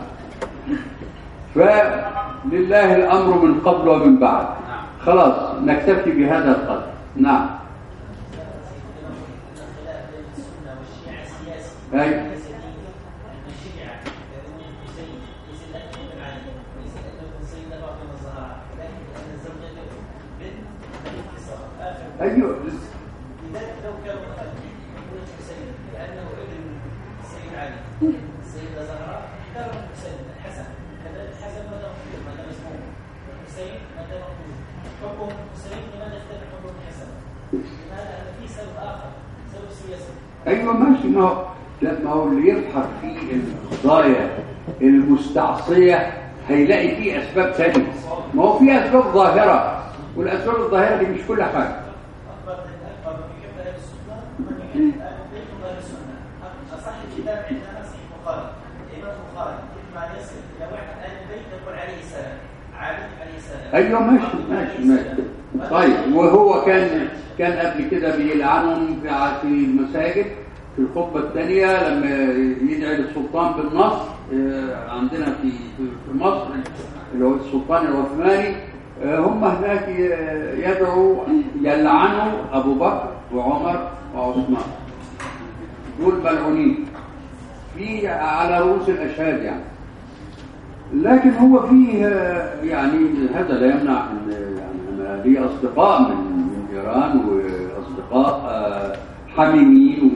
فلله الامر من قبل ومن بعد خلاص نكتفي بهذا القدر نعم أي. ايوه
لذلك لو كان ابن الحسين لانه ابن السيد علي السيده زهراء احترم الحسين الحسن كذلك الحسن ماذا مقبول ماذا مسموم الحسين ماذا مقبول حكم الحسين لماذا اختلف حكم الحسن؟ لماذا ان في سبب اخر سبب سياسي
ايوه ماشي ما هو لا ما هو اللي يبحث في القضايا المستعصيه هيلاقي فيه اسباب ثانيه ما هو في اسباب ظاهره والاسباب الظاهره دي مش كل حاجه
اكبر اكبر من يحب اهل السنه من يحب اهل البيت من اهل السنه اصح الكتاب عندنا صحيح البخاري الامام البخاري كيف ما يصل الى واحد اهل البيت يقول عليه السلام علي عليه السلام
ايوه ماشي ماشي ماشي طيب وهو كان كان قبل كده بيلعنهم في ع- في المساجد في الخطبه الثانيه لما يدعي للسلطان بالنصر آه، عندنا في في في مصر اللي هو السلطان العثماني آه، هم هناك ي- يدعوا يلعنوا ابو بكر وعمر وعثمان دول ملعونين في على رؤوس الاشهاد يعني لكن هو فيه آه، يعني هذا لا يمنع ان يعني انا لي اصدقاء من من ايران واصدقاء آه، حميمين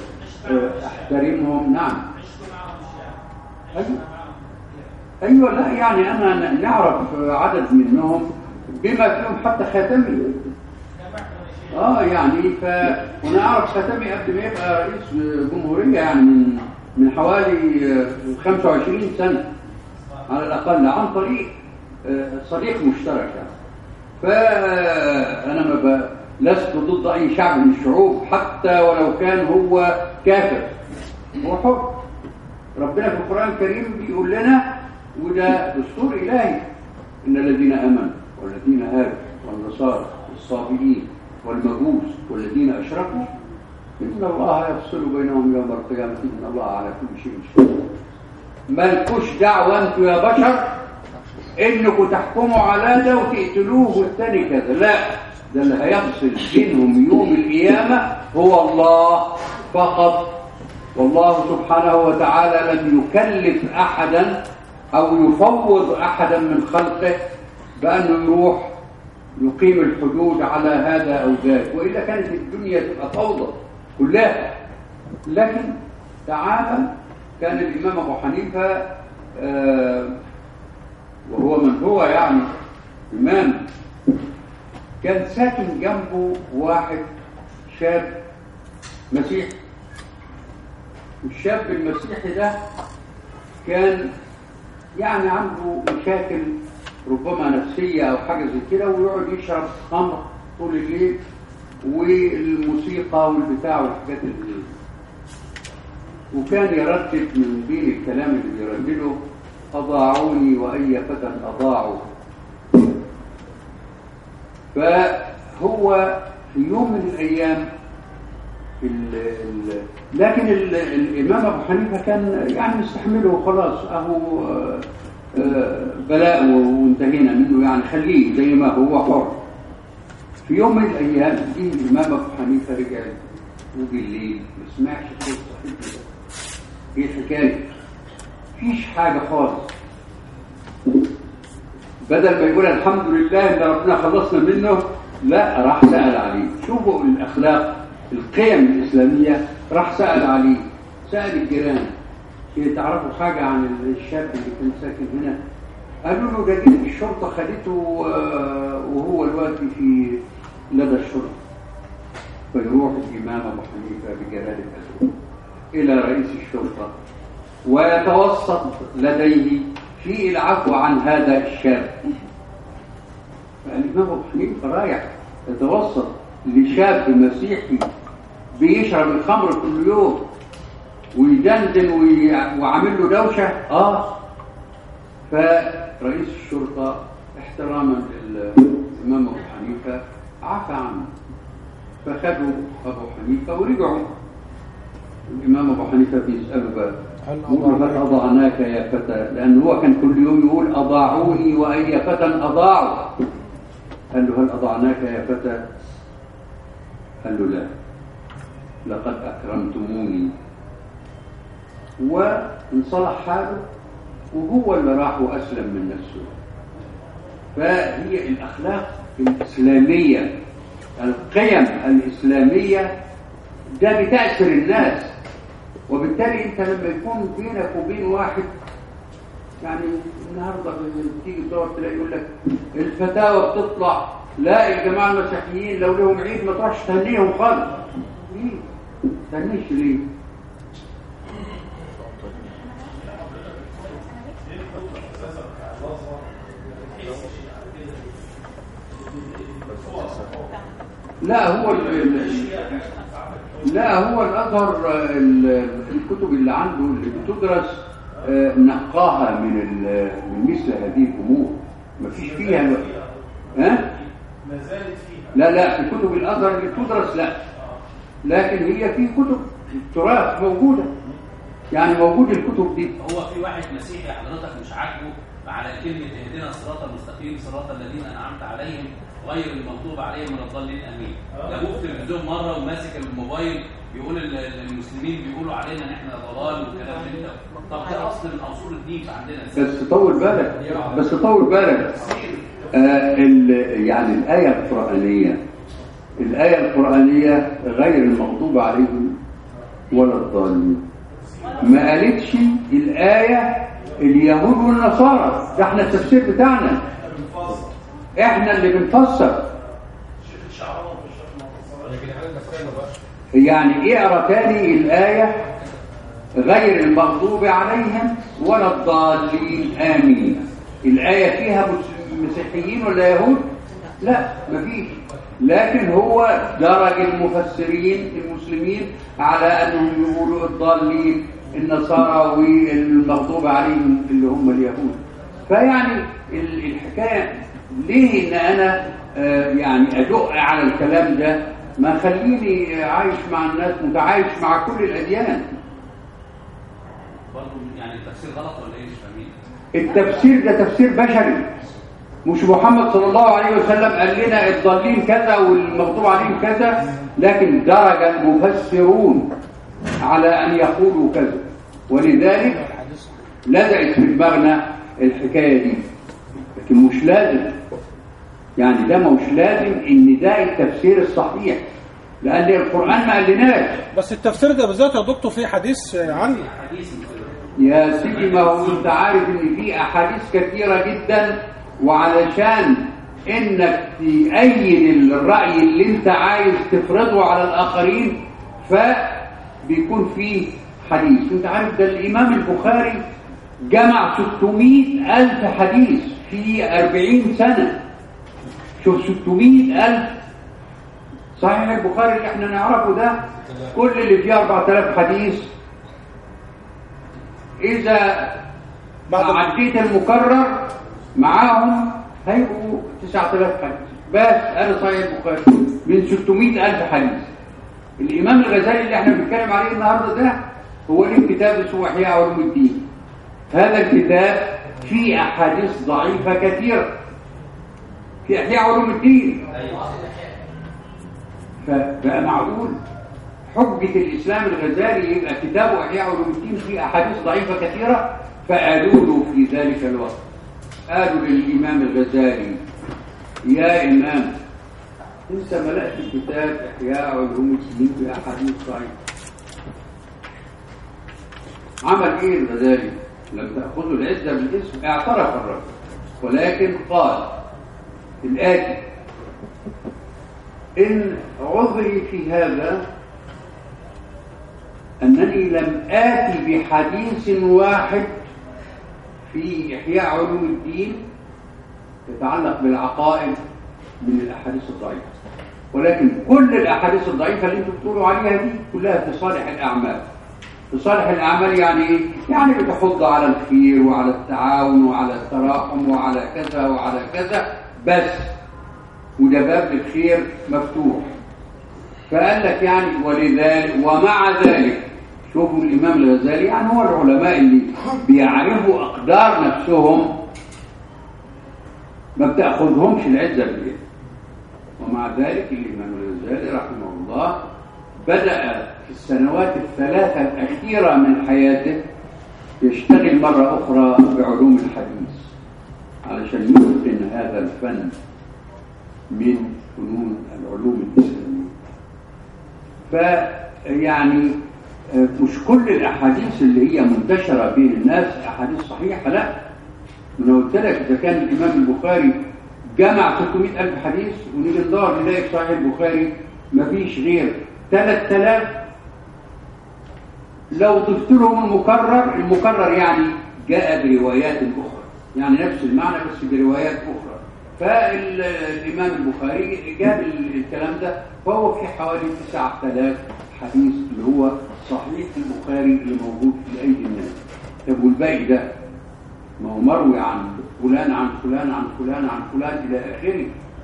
واحترمهم نعم
عشتوا معهم الشيعة
أيوة.
عشتوا معهم
ايوه لا يعني انا ن- نعرف عدد منهم بما فيهم حتى خاتمي
جمعتوا الشيعة
اه يعني ف وانا اعرف خاتمي قبل ما يبقى رئيس جمهوريه يعني من من حوالي آه، 25 سنه على الاقل عن طريق آه، صديق مشترك يعني فانا ما ب... لست ضد اي شعب من الشعوب حتى ولو كان هو كافر هو حر ربنا في القران الكريم بيقول لنا وده دستور الهي ان الذين امنوا والذين هادوا والنصارى والصابئين والمجوس والذين اشركوا ان الله يفصل بينهم يوم القيامه ان الله على كل شيء شهيد مالكوش دعوه انتوا يا بشر انكم تحكموا على ده وتقتلوه والتاني كذا لا ده اللي هيفصل بينهم يوم القيامه هو الله فقط والله سبحانه وتعالى لم يكلف أحدا أو يفوض أحدا من خلقه بأنه يروح يقيم الحدود على هذا أو ذاك وإلا كانت الدنيا تبقى فوضى كلها لكن تعالى كان الإمام أبو حنيفة آه وهو من هو يعني إمام كان ساكن جنبه واحد شاب مسيحي الشاب المسيحي ده كان يعني عنده مشاكل ربما نفسية أو حاجة زي كده ويقعد يشرب خمر طول الليل والموسيقى والبتاع والحاجات اللي وكان يردد من بين الكلام اللي بيردده أضاعوني وأي فتى أضاعوا فهو في يوم من الأيام ال ال لكن ال الإمام أبو حنيفة كان يعني مستحمله وخلاص أهو آه، آه، بلاء وانتهينا منه يعني خليه زي ما هو حر في يوم من الأيام جه الإمام أبو حنيفة رجع وبالليل ما سمعش صوت صاحبه ده ايه الحكايه مفيش حاجه خالص بدل ما يقول الحمد لله ان ربنا خلصنا منه لا راح سأل عليه شوفوا الأخلاق القيم الإسلامية راح سأل عليه سأل الجيران إيه تعرفوا حاجة عن الشاب اللي كان ساكن هنا قالوا له ده جه الشرطة خدته آه، وهو دلوقتي في لدى الشرطة فيروح الإمام أبو حنيفة بجلالة أسره إلى رئيس الشرطة ويتوسط لديه في العفو عن هذا الشاب فالإمام أبو حنيفة رايح يتوسط لشاب مسيحي بيشرب الخمر كل يوم ويدندن وي- وعامل له دوشة آه فرئيس الشرطة احتراما للإمام أبو حنيفة عفى عنه فخدوا أبو حنيفة ورجعوا الإمام أبو حنيفة بيسأله بقى
هل
يقول هل أضعناك يا فتى لأن هو كان كل يوم يقول أضاعوني وأي فتى أضاعوا قال له هل أضعناك يا فتى قال له لا لقد أكرمتموني وانصلح حاله وهو اللي راح وأسلم من نفسه فهي الأخلاق الإسلامية القيم الإسلامية ده بتأثر الناس وبالتالي انت لما يكون بينك وبين واحد يعني النهارده بتيجي تدور تلاقي يقول لك الفتاوى بتطلع لا الجماعه المسيحيين لو لهم عيد ما تروحش تهنيهم خالص ليه؟ ما تهنيش ليه؟ لا هو ال- ال- لا هو الازهر آه، ال- الكتب اللي عنده اللي بتدرس آه، نقاها من ال- من مثل هذه الامور ما فيش فيها ها
ما زالت فيها
لا لا في كتب الازهر اللي بتدرس لا لكن هي في كتب التراث موجوده يعني موجود الكتب دي
هو في واحد مسيحي حضرتك مش عاجبه على كلمة اهدنا الصراط المستقيم صراط الذين أنعمت عليهم غير المغضوب عليهم ولا الضالين آمين جابوه في التلفزيون مرة وماسك الموبايل يقول ال- ال- المسلمين بيقولوا علينا إن إحنا ضلال والكلام من ده طب ده أصل من أصول الدين في عندنا
بس طول بالك بس طول بالك آه ال- يعني الآية القرآنية الآية القرآنية غير المغضوب عليهم ولا الضالين ما قالتش الآية اليهود والنصارى ده احنا التفسير بتاعنا احنا اللي بنفسر يعني اقرا تاني الآية غير المغضوب عليهم ولا الضالين آمين الآية فيها مس- مسيحيين ولا يهود لا مفيش لكن هو درج المفسرين المسلمين على أنهم يقولوا الضالين النصارى والمغضوب عليهم اللي هم اليهود فيعني ال- الحكاية ليه ان انا آه، يعني ادق على الكلام ده ما خليني عايش مع الناس متعايش مع كل الاديان
برضه يعني التفسير غلط ولا إيه مش فاهمين
التفسير ده تفسير بشري مش محمد صلى الله عليه وسلم قال لنا الضالين كذا والمغضوب عليهم كذا لكن درج المفسرون على أن يقولوا كذا ولذلك لزقت في دماغنا الحكاية دي لكن مش لازم يعني ده مش لازم ان ده التفسير الصحيح لأن القرآن ما قالناش
بس التفسير ده بالذات يا دكتور فيه حديث عنه
حديث
يا سيدي ما هو انت عارف ان في احاديث كثيره جدا وعلشان انك تأيد الرأي اللي انت عايز تفرضه على الاخرين فبيكون فيه حديث انت عارف ده الامام البخاري جمع 600 الف حديث في 40 سنة شوف 600 الف صحيح البخاري اللي احنا نعرفه ده كل اللي فيه 4000 حديث إذا
بعد
عديت المكرر معاهم هيبقوا 9000 حديث بس أنا صحيح البخاري من 600 ألف حديث الإمام الغزالي اللي احنا بنتكلم عليه النهارده ده هو ليه كتاب اسمه إحياء علوم الدين هذا الكتاب فيه أحاديث ضعيفة كثيرة في إحياء علوم الدين فبقى معقول حجة الإسلام الغزالي يبقى كتابه إحياء علوم الدين فيه أحاديث ضعيفة كثيرة فقالوا له في ذلك الوقت قالوا للإمام الغزالي يا إمام أنت ملأت الكتاب إحياء علوم الدين بأحاديث ضعيفة عمل إيه الغزالي؟ لم تأخذوا العزة بالاسم اعترف الرجل ولكن قال الآتي إن عذري في هذا أنني لم آتي بحديث واحد في إحياء علوم الدين يتعلق بالعقائد من الأحاديث الضعيفة ولكن كل الأحاديث الضعيفة اللي انتم بتقولوا عليها دي كلها في صالح الأعمال في صالح الأعمال يعني إيه؟ يعني بتحض على الخير وعلى التعاون وعلى التراحم وعلى كذا وعلى كذا بس وده باب الخير مفتوح فقال لك يعني ولذلك ومع ذلك شوفوا الإمام الغزالي يعني هو العلماء اللي بيعرفوا أقدار نفسهم ما بتأخذهمش العزة بالإيه ومع ذلك الإمام الغزالي رحمه الله بدأ في السنوات الثلاثة الأخيرة من حياته يشتغل مرة أخرى بعلوم الحديث علشان يتقن هذا الفن من فنون العلوم الإسلامية فيعني مش كل الأحاديث اللي هي منتشرة بين الناس أحاديث صحيحة لا أنا قلت لك إذا كان الإمام البخاري جمع 600 ألف حديث ونيجي ندور نلاقي في صحيح البخاري مفيش غير 3000 لو ضفت لهم المكرر المكرر يعني جاء بروايات أخرى يعني نفس المعنى بس بروايات أخرى فالإمام البخاري جاب الكلام ده فهو في حوالي 9000 حديث اللي هو صحيح البخاري اللي موجود في أيدي الناس طب والباقي ده ما هو مروي عن فلان عن فلان عن فلان عن فلان إلى آخره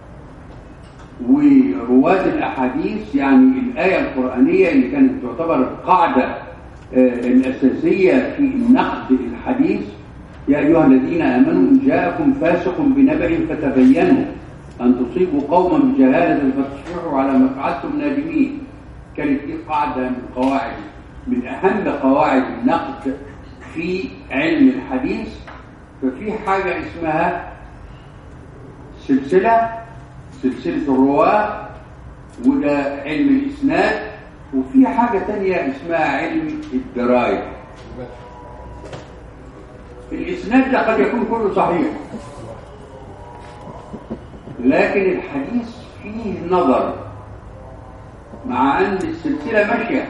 ورواد الأحاديث يعني الآية القرآنية اللي كانت تعتبر القاعدة آه، الأساسية في نقد الحديث يا أيها الذين آمنوا إن جاءكم فاسق بنبأ فتبينوا أن تصيبوا قوما بجهالة فتصبحوا على ما فعلتم نادمين كانت دي قاعدة من قواعد من أهم قواعد النقد في علم الحديث ففي حاجة اسمها سلسلة سلسلة الرواة وده علم الإسناد وفي حاجة تانية اسمها علم الدراية الإسناد ده قد يكون كله صحيح لكن الحديث فيه نظر مع أن السلسلة ماشية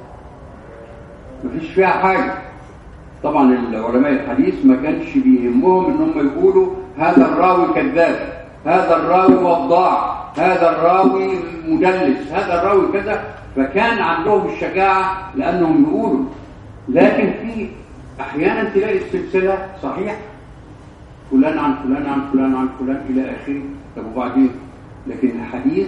مفيش فيها حاجة طبعا العلماء الحديث ما كانش بيهمهم ان هم يقولوا هذا الراوي كذاب هذا الراوي وضاع هذا الراوي مدلس هذا الراوي كذا فكان عندهم الشجاعة لأنهم يقولوا لكن في أحيانا تلاقي السلسلة صحيح فلان عن فلان عن فلان عن فلان إلى آخره طب وبعدين لكن الحديث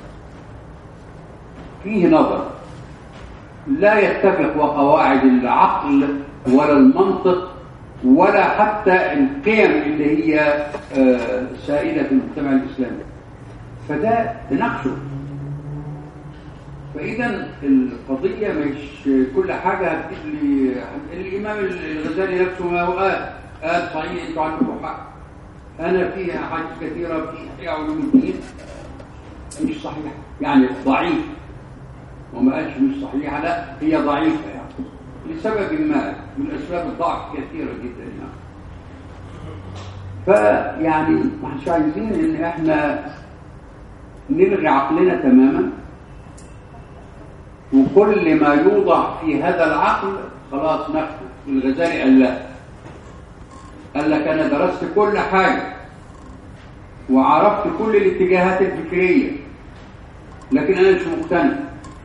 فيه نظر لا يتفق وقواعد العقل ولا المنطق ولا حتى القيم اللي هي آه، سائدة في المجتمع الإسلامي فده تناقشه فإذا القضية مش كل حاجة هتجيب لي الإمام الغزالي نفسه ما هو قال قال صحيح أنتوا عندكم حق أنا فيها حاجات كثيرة في إحياء علوم الدين مش صحيحة يعني ضعيف وما قالش مش صحيحة لا هي ضعيفة يعني لسبب ما من أسباب الضعف كثيرة جدا يعني فيعني ما احناش عايزين ان احنا نلغي عقلنا تماما وكل ما يوضع في هذا العقل خلاص ناخده الغزالي قال لا قال لك انا درست كل حاجه وعرفت كل الاتجاهات الفكريه لكن انا مش مقتنع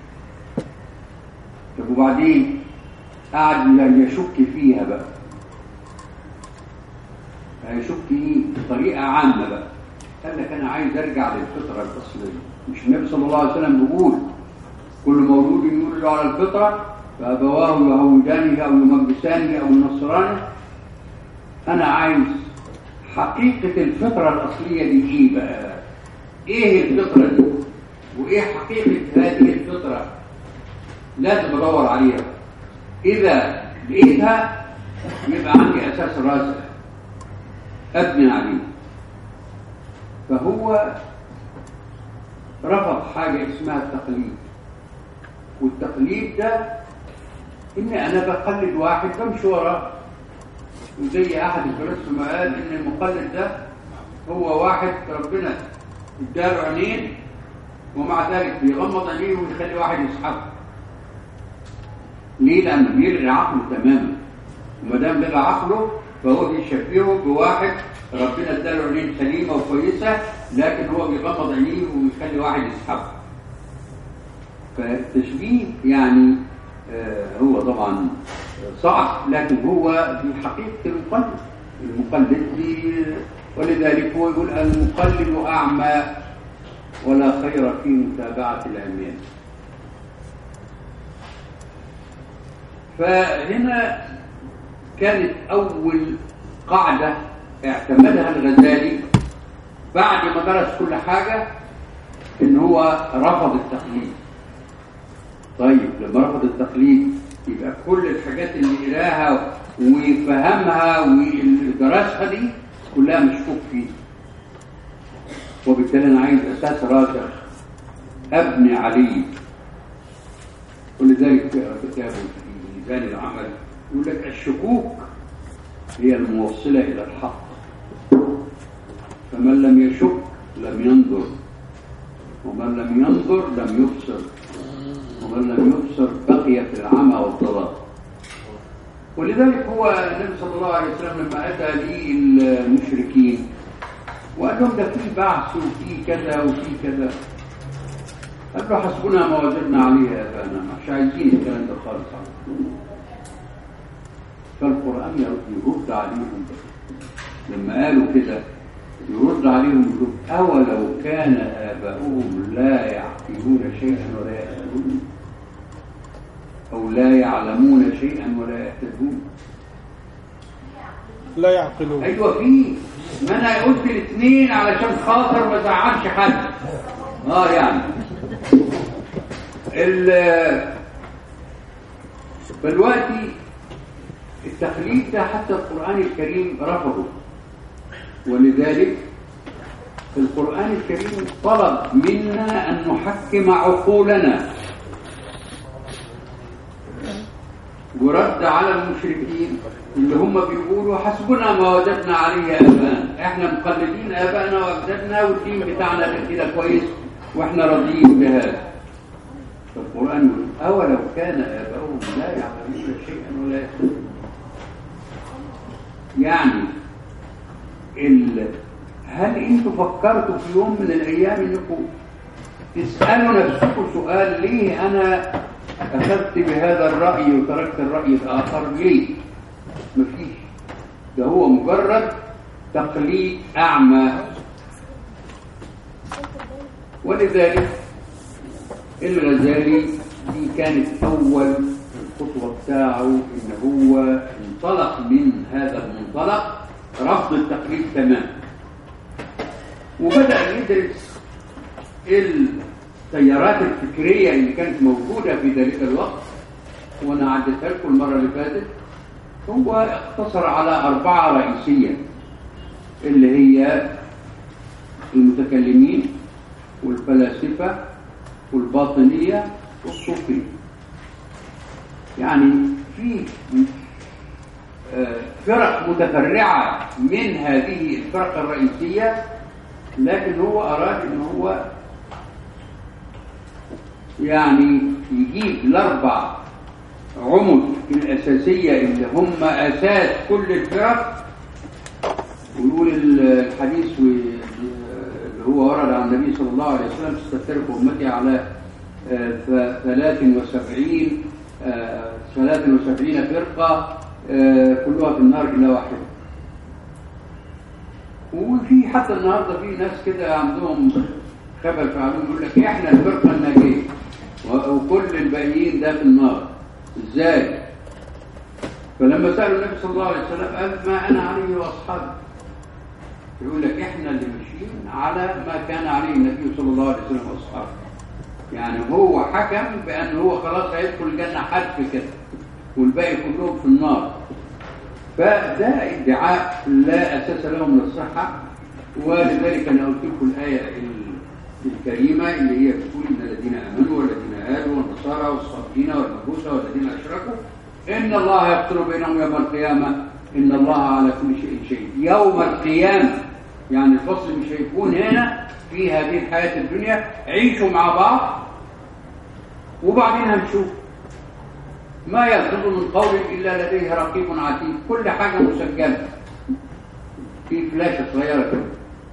طب وبعدين قعد يشك فيها بقى هيشك ايه بطريقه عامه بقى قال لك انا عايز ارجع للفطره الاصليه مش النبي صلى الله عليه وسلم بيقول كل مولود يولد على الفطره فابواه يهودانه او يمجسانه او ينصرانه انا عايز حقيقه الفطره الاصليه دي ايه بقى ايه الفطره دي وايه حقيقه هذه الفطره لازم ادور عليها اذا لقيتها يبقى عندي اساس راسخ ابني عليه فهو رفض حاجه اسمها التقليد والتقليد ده ان انا بقلد واحد بمشي وراه وزي احد الفلاسفه ما قال ان المقلد ده هو واحد ربنا اداله عينين ومع ذلك بيغمض عينيه ويخلي واحد يسحبه ليه لانه بيلغي عقله تماما وما دام لغى عقله فهو بيشبهه بواحد ربنا اداله عينين سليمه وكويسه لكن هو بيغمض عينيه ويخلي واحد يسحبه فالتشبيه يعني آه هو طبعا صعب لكن هو في حقيقه المقلد المقلد دي ولذلك هو يقول المقلد اعمى ولا خير في متابعه العميان فهنا كانت أول قاعدة اعتمدها الغزالي بعد ما درس كل حاجة إن هو رفض التقليد طيب لما رفض التقليد يبقى كل الحاجات اللي قراها وفهمها ودرسها دي كلها مشكوك فيها وبالتالي أنا عايز أساس راسخ أبني عليه ولذلك كتابه في ميزان العمل يقول لك الشكوك هي الموصلة إلى الحق فمن لم يشك لم ينظر ومن لم ينظر لم يبصر ومن لم يبصر بقي في العمى والضلال ولذلك هو النبي صلى الله عليه وسلم لما أتى للمشركين وقال لهم ده في بعث وفي كذا وفي كذا قال له حسبنا ما وجدنا عليه ابانا مش عايزين الكلام ده خالص فالقران يرد عليهم لما قالوا كده يرد عليهم يقول اولو كان اباؤهم لا يعقلون شيئا ولا يهتدون او لا يعلمون شيئا ولا يهتدون
لا يعقلون
ايوه في ما انا قلت الاثنين علشان خاطر ما زعلش حد اه يعني دلوقتي التقليد ده حتى القرآن الكريم رفضه ولذلك في القرآن الكريم طلب منا أن نحكم عقولنا ورد على المشركين اللي هم بيقولوا حسبنا ما وجدنا عليه آباءنا احنا مقلدين آبائنا وأجدادنا والدين بتاعنا ده كده كويس واحنا راضيين بهذا فالقرآن يقول أولو كان آباؤهم لا يعلمون شيئا ولا يهتدون يعني ال... هل انتوا فكرتوا في يوم من الايام انكم تسالوا نفسكم سؤال ليه انا اخذت بهذا الراي وتركت الراي الاخر ليه مفيش ده هو مجرد تقليد اعمى ولذلك الغزالي دي كانت اول الخطوه بتاعه ان هو انطلق من هذا المنطلق رفض التقليد تماما وبدأ يدرس التيارات الفكرية اللي كانت موجودة في ذلك الوقت وأنا عدتها لكم المرة اللي فاتت هو اقتصر على أربعة رئيسية اللي هي المتكلمين والفلاسفة والباطنية والصوفية يعني في آه، فرق متفرعة من هذه الفرق الرئيسية لكن هو أراد أن هو يعني يجيب الأربع عمد الأساسية اللي هم أساس كل الفرق ويقول الحديث و- اللي هو ورد عن النبي صلى الله عليه وسلم ستفترق أمتي على آه، ف- 73 آه، 73 فرقة آه، كلها في النار إلا واحدة وفي حتى النهارده في ناس كده عندهم خبل في علوم يقول لك احنا الفرقه الناجيه و- وكل الباقيين ده في النار ازاي؟ فلما سالوا النبي صلى الله عليه وسلم قال ما انا عليه واصحابي يقول لك احنا اللي ماشيين على ما كان عليه النبي صلى الله عليه وسلم واصحابه يعني هو حكم بان هو خلاص هيدخل الجنه حد كده والباقي كلهم في النار فده ادعاء لا اساس له من الصحه ولذلك انا قلت لكم الايه ال- الكريمه اللي هي بتقول ان الذين امنوا والذين هادوا والنصارى والصابئين والمجوس والذين اشركوا ان الله يفصل بينهم يوم القيامه ان الله على كل شيء شهيد يوم القيامه يعني الفصل مش هيكون هنا في هذه الحياه الدنيا عيشوا مع بعض وبعدين هنشوف ما يلفظ من قول الا لديه رقيب عتيد كل حاجه مسجله في فلاشه صغيره كده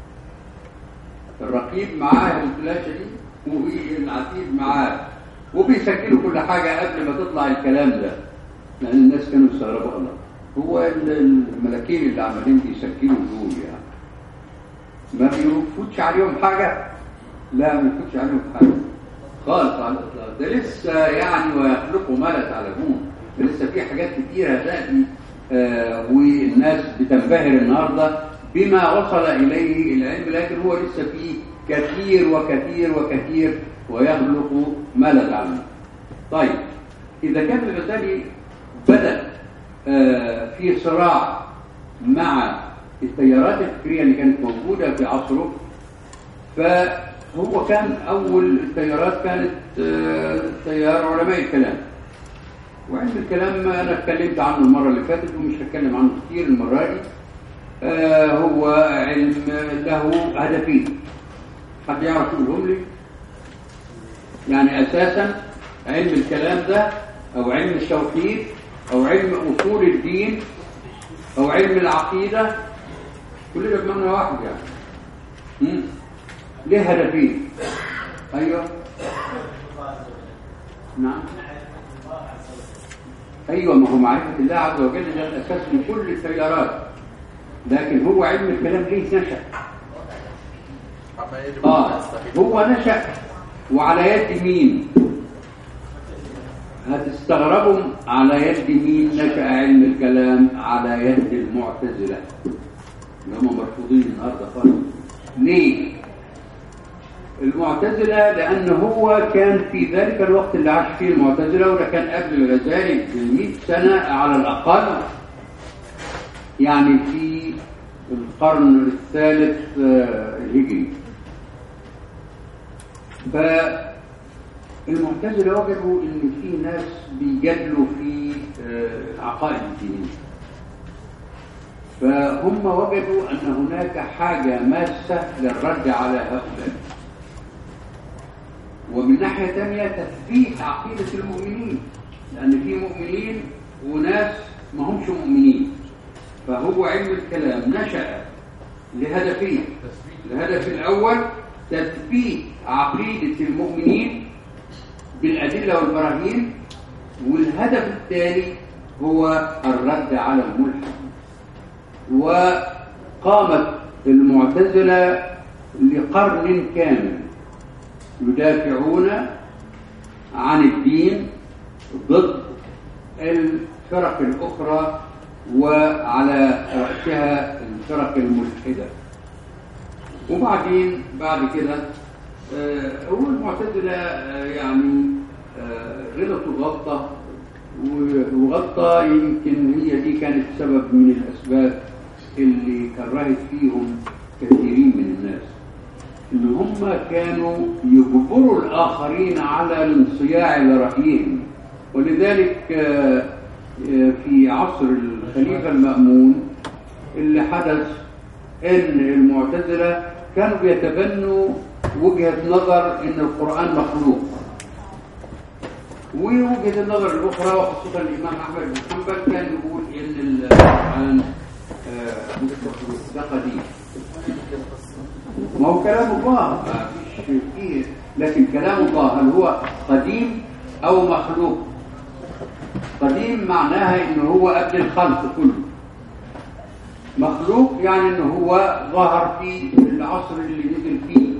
الرقيب معاه الفلاشه دي والعتيد معاه وبيسجلوا كل حاجه قبل ما تطلع الكلام ده لان الناس كانوا يستغربوا الله هو ال- الملاكين اللي عمالين بيسجلوا دول يعني ما بيفوتش عليهم حاجه لا ما بيفوتش عليهم حاجه خالص على الاطلاق ده لسه يعني ويخلقوا ما لا تعلمون ده لسه في حاجات كتيره هتاتي آه والناس بتنبهر النهارده بما وصل اليه العلم لكن هو لسه فيه كثير وكثير وكثير ويخلق ما لا تعلمون طيب اذا كان الغزالي بدا آه في صراع مع التيارات الفكريه اللي كانت موجوده في عصره فهو كان أول التيارات كانت آه، تيار علماء الكلام وعلم الكلام أنا اتكلمت عنه المرة اللي فاتت ومش هتكلم عنه كتير المرة دي آه، هو علم له هدفين حد يعرف يقولهم لي يعني أساسا علم الكلام ده أو علم التوحيد أو علم أصول الدين أو علم العقيدة كل ده بمعنى واحد يعني مم. ليه هدفين ايوه نعم ايوه ما هو معرفه الله عز وجل ده الاساس لكل التيارات لكن هو علم الكلام ليه نشا
عما يجب
اه
أن نستفيد
هو نشا وعلى يد مين هتستغربوا على يد مين نشا علم الكلام على يد المعتزله اللي هم مرفوضين النهارده خالص ليه المعتزلة لأن هو كان في ذلك الوقت اللي عاش فيه المعتزلة وده كان قبل الغزالي ب 100 سنة على الأقل يعني في القرن الثالث آه، الهجري فالمعتزلة وجدوا إن في ناس بيجادلوا في آه، عقائد الدين فهم وجدوا أن هناك حاجة ماسة للرد على هؤلاء ومن ناحية تانية تثبيت عقيدة المؤمنين لأن في مؤمنين وناس ما همش مؤمنين فهو علم الكلام نشأ لهدفين الهدف الأول تثبيت عقيدة المؤمنين بالأدلة والبراهين والهدف الثاني هو الرد على الملحد وقامت المعتزلة لقرن كامل يدافعون عن الدين ضد الفرق الأخرى وعلى رأسها الفرق الملحدة وبعدين بعد كده آه، هو المعتزلة آه، يعني آه، غلطوا غلطة و- وغلطة يمكن هي دي كانت سبب من الأسباب اللي كرهت فيهم كثيرين من الناس إن هم كانوا يجبروا الآخرين على الانصياع لرأيهم ولذلك آه، آه، في عصر الخليفة المأمون اللي حدث ان المعتزله كانوا بيتبنوا وجهه نظر ان القران مخلوق ووجهه النظر الاخرى وخاصه الامام احمد بن حنبل كان يقول ان القران آه، مش مخلوق ده قديم ما هو كلام الله ما فيش فيه لكن كلام الله هل هو قديم او مخلوق قديم معناها ان هو قبل الخلق كله مخلوق يعني انه هو ظهر في العصر اللي نزل فيه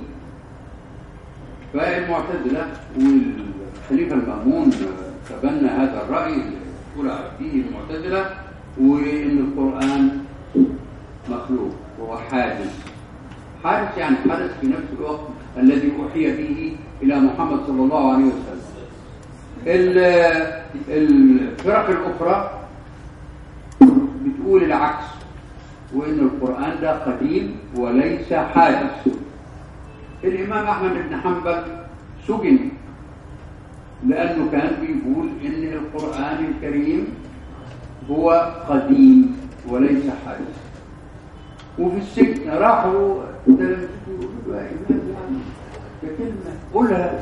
فالمعتزلة والخليفة المأمون تبنى هذا الرأي اللي تقول فيه المعتزلة وإن القرآن مخلوق هو حادث حادث يعني حدث في نفس الوقت الذي أوحي به إلى محمد صلى الله عليه وسلم ال- الفرق الأخرى بتقول العكس وإن القرآن ده قديم وليس حادث الإمام أحمد بن حنبل سجن لأنه كان بيقول إن القرآن الكريم هو قديم وليس حادث وفي السجن راحوا تلامذته يقولوا له يا إمام يعني ده كلمة قولها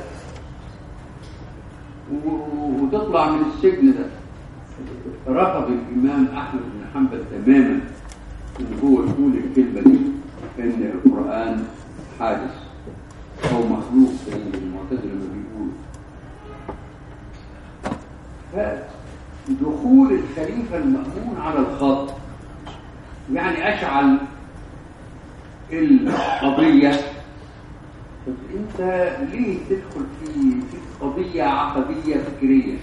و- وتطلع من السجن ده رفض الإمام أحمد بن حنبل تماما إن هو يقول الكلمة دي إن القرآن حادث أو مخلوق زي المعتزلة ما بيقولوا فدخول الخليفة المأمون على الخط يعني أشعل القضية طب أنت ليه تدخل في في قضية عقدية فكرية؟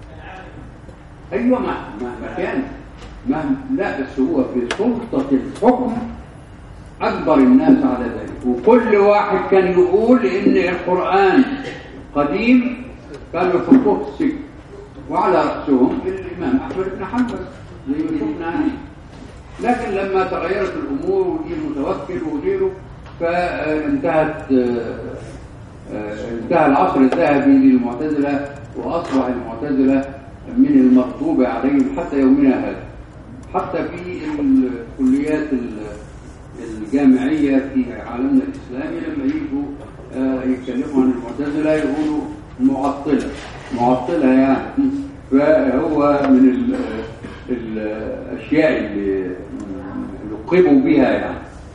أيوة ما ما كان ما لا بس هو في سلطة الحكم أكبر الناس على ذلك وكل واحد كان يقول إن القرآن قديم كانوا يحطوه في السجن وعلى رأسهم الإمام أحمد بن حنبل زي ما شفنا يعني لكن لما تغيرت الأمور وجي المتوكل وغيره فانتهت آه، آه، انتهى العصر الذهبي للمعتزلة وأصبح المعتزلة من المغضوب عليهم حتى يومنا هذا حتى في الكليات ال- الجامعية في عالمنا الإسلامي لما يجوا آه، يتكلموا عن المعتزلة يقولوا معطلة معطلة يعني فهو من ال- الأشياء اللي لقبوا بها يعني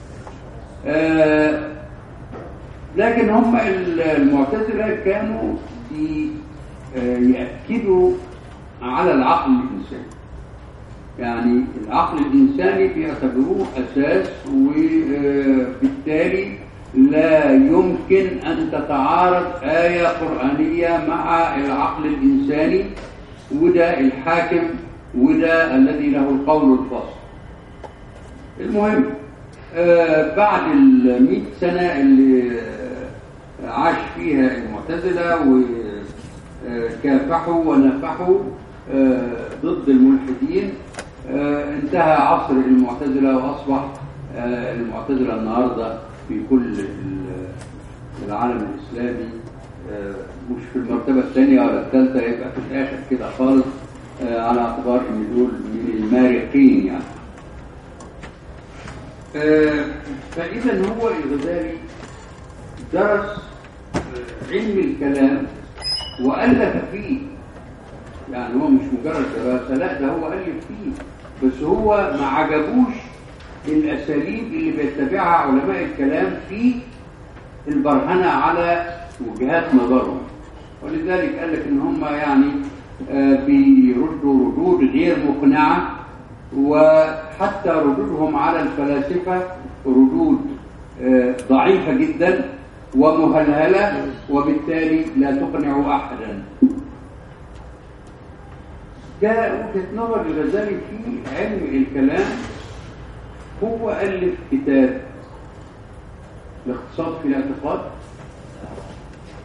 آه، لكن هم المعتزلة كانوا في آه، يأكدوا على العقل الإنساني يعني العقل الإنساني بيعتبروه أساس وبالتالي لا يمكن أن تتعارض آية قرآنية مع العقل الإنساني وده الحاكم وده الذي له القول الفصل المهم آه، بعد المئة سنة اللي آه، عاش فيها المعتزلة وكافحوا ونفحوا آه، ضد الملحدين آه، انتهى عصر المعتزلة وأصبح آه، المعتزلة النهاردة في كل ال- العالم الإسلامي آه، مش في المرتبة الثانية ولا الثالثة يبقى في الآخر كده خالص آه، على اعتبار إن دول من المارقين يعني آه، فإذا هو الغزالي درس آه، علم الكلام وألف فيه يعني هو مش مجرد دراسة لا ده هو ألف فيه بس هو ما عجبوش الأساليب اللي بيتبعها علماء الكلام في البرهنة على وجهات نظرهم ولذلك قال لك إن هم يعني آه، بيردوا ردود غير مقنعة وحتى ردودهم على الفلاسفة ردود آه، ضعيفة جدا ومهلهلة وبالتالي لا تقنع أحدا ده وجهة نظر الغزالي في علم الكلام هو ألف كتاب الاقتصاد في الاعتقاد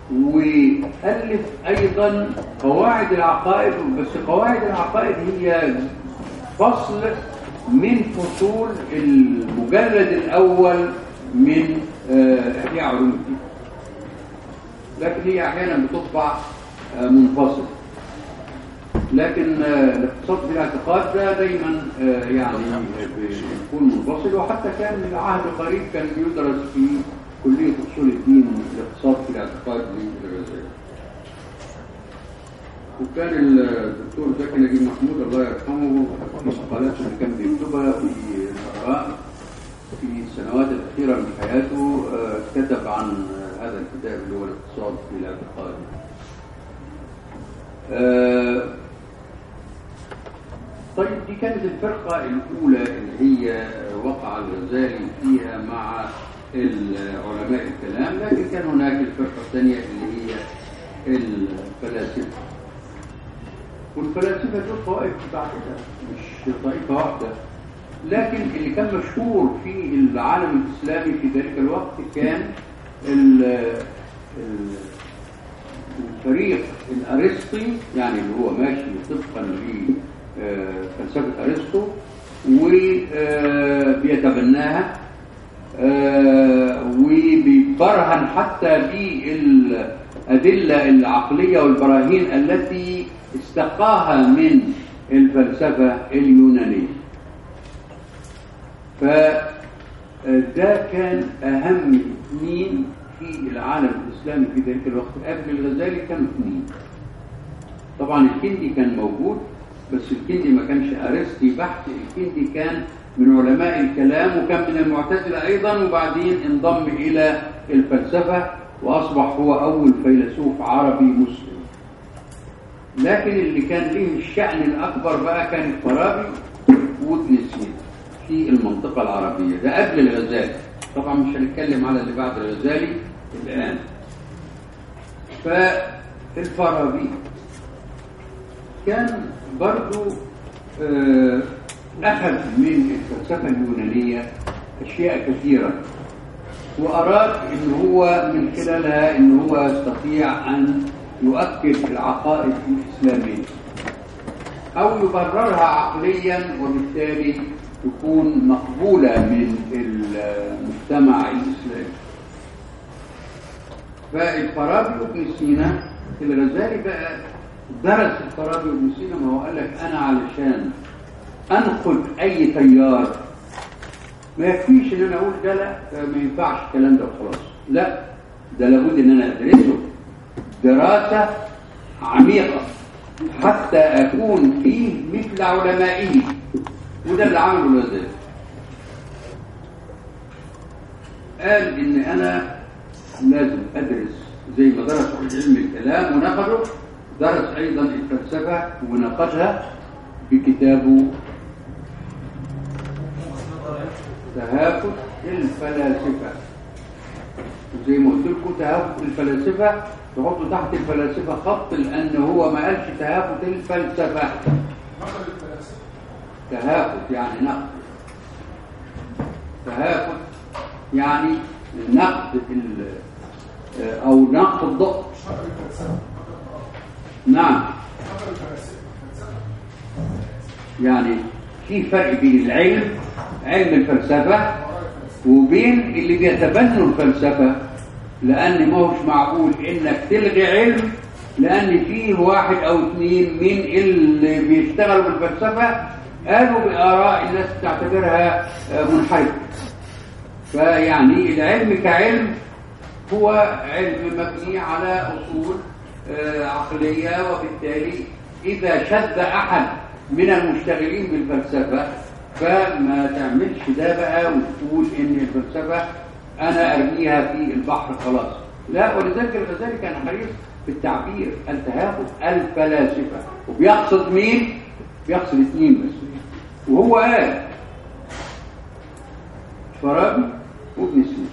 وألف أيضا قواعد العقائد بس قواعد العقائد هي فصل من فصول المجلد الأول من آه، إحياء علوم الدين لكن هي أحيانا بتطبع آه، منفصل لكن آه، الاقتصاد في الاعتقاد ده دايما آه، يعني بيكون منفصل وحتى كان من عهد قريب كان بيدرس في كلية أصول الدين الاقتصاد في الاعتقاد للغزالي وكان الدكتور زكي نجيب محمود الله يرحمه مقالاته اللي كان بيكتبها في الآراء في السنوات الأخيرة من حياته آه، كتب عن آه، هذا الكتاب اللي هو الاقتصاد في الاعتقاد آه، طيب دي كانت الفرقة الأولى اللي هي وقع الغزالي فيها مع علماء الكلام لكن كان هناك الفرقة الثانية اللي هي الفلاسفة والفلاسفة دول طوائف بعدها مش طائفة واحدة لكن اللي كان مشهور في العالم الإسلامي في ذلك الوقت كان ال- ال- الفريق الأرسطي يعني اللي هو ماشي طبقا لفلسفة أرسطو وبيتبناها وبيبرهن حتى بالأدلة العقلية والبراهين التي استقاها من الفلسفة اليونانية فده كان أهم اثنين في العالم الإسلامي في ذلك الوقت قبل الغزالي كانوا اثنين طبعا الكندي كان موجود بس الكندي ما كانش أرسطي بحت الكندي كان من علماء الكلام وكان من المعتزلة أيضا وبعدين انضم إلى الفلسفة وأصبح هو أول فيلسوف عربي مسلم لكن اللي كان له الشأن الأكبر بقى كان الفارابي وابن سينا في المنطقة العربية ده قبل الغزالي طبعا مش هنتكلم على اللي بعد الغزالي الآن فالفارابي كان برضو آه، أخذ من الفلسفة اليونانية أشياء كثيرة وأراد أن هو من خلالها أن هو يستطيع أن يؤكد العقائد الإسلامية أو يبررها عقليا وبالتالي تكون مقبولة من المجتمع الإسلامي فالفارابي وابن سينا الغزالي بقى درس الفارابي وابن سينا ما هو قال لك أنا علشان أنقد أي تيار ما يكفيش إن أنا أقول ده لا ما ينفعش الكلام ده وخلاص لا ده لابد إن أنا أدرسه دراسة عميقة حتى أكون فيه مثل علمائه وده اللي عمله الوزير قال إن أنا لازم أدرس زي ما درس علم الكلام ونقده درس أيضا الفلسفة ونقدها بكتابه تهافت الفلاسفة زي ما قلت لكم تهافت الفلاسفة تحطوا تحت الفلاسفة خط لأن هو ما قالش تهافت الفلسفة تهافت يعني نقد تهافت يعني نقد ال- أو نقد نعم يعني في فرق بين العلم علم الفلسفة وبين اللي بيتبنوا الفلسفة لأن ما هوش معقول إنك تلغي علم لأن فيه واحد أو اثنين من اللي بيشتغلوا بالفلسفة قالوا بآراء الناس تعتبرها آه، منحرفة فيعني العلم كعلم هو علم مبني على أصول آه، عقلية وبالتالي إذا شذ أحد من المشتغلين بالفلسفة فما تعملش ده بقى وتقول إن الفلسفة أنا أرميها في البحر خلاص لا ولذلك الغزالي كان حريص في التعبير أن تهافت الفلاسفة وبيقصد مين؟ بيقصد اثنين بس وهو قال فارابي وابن سينا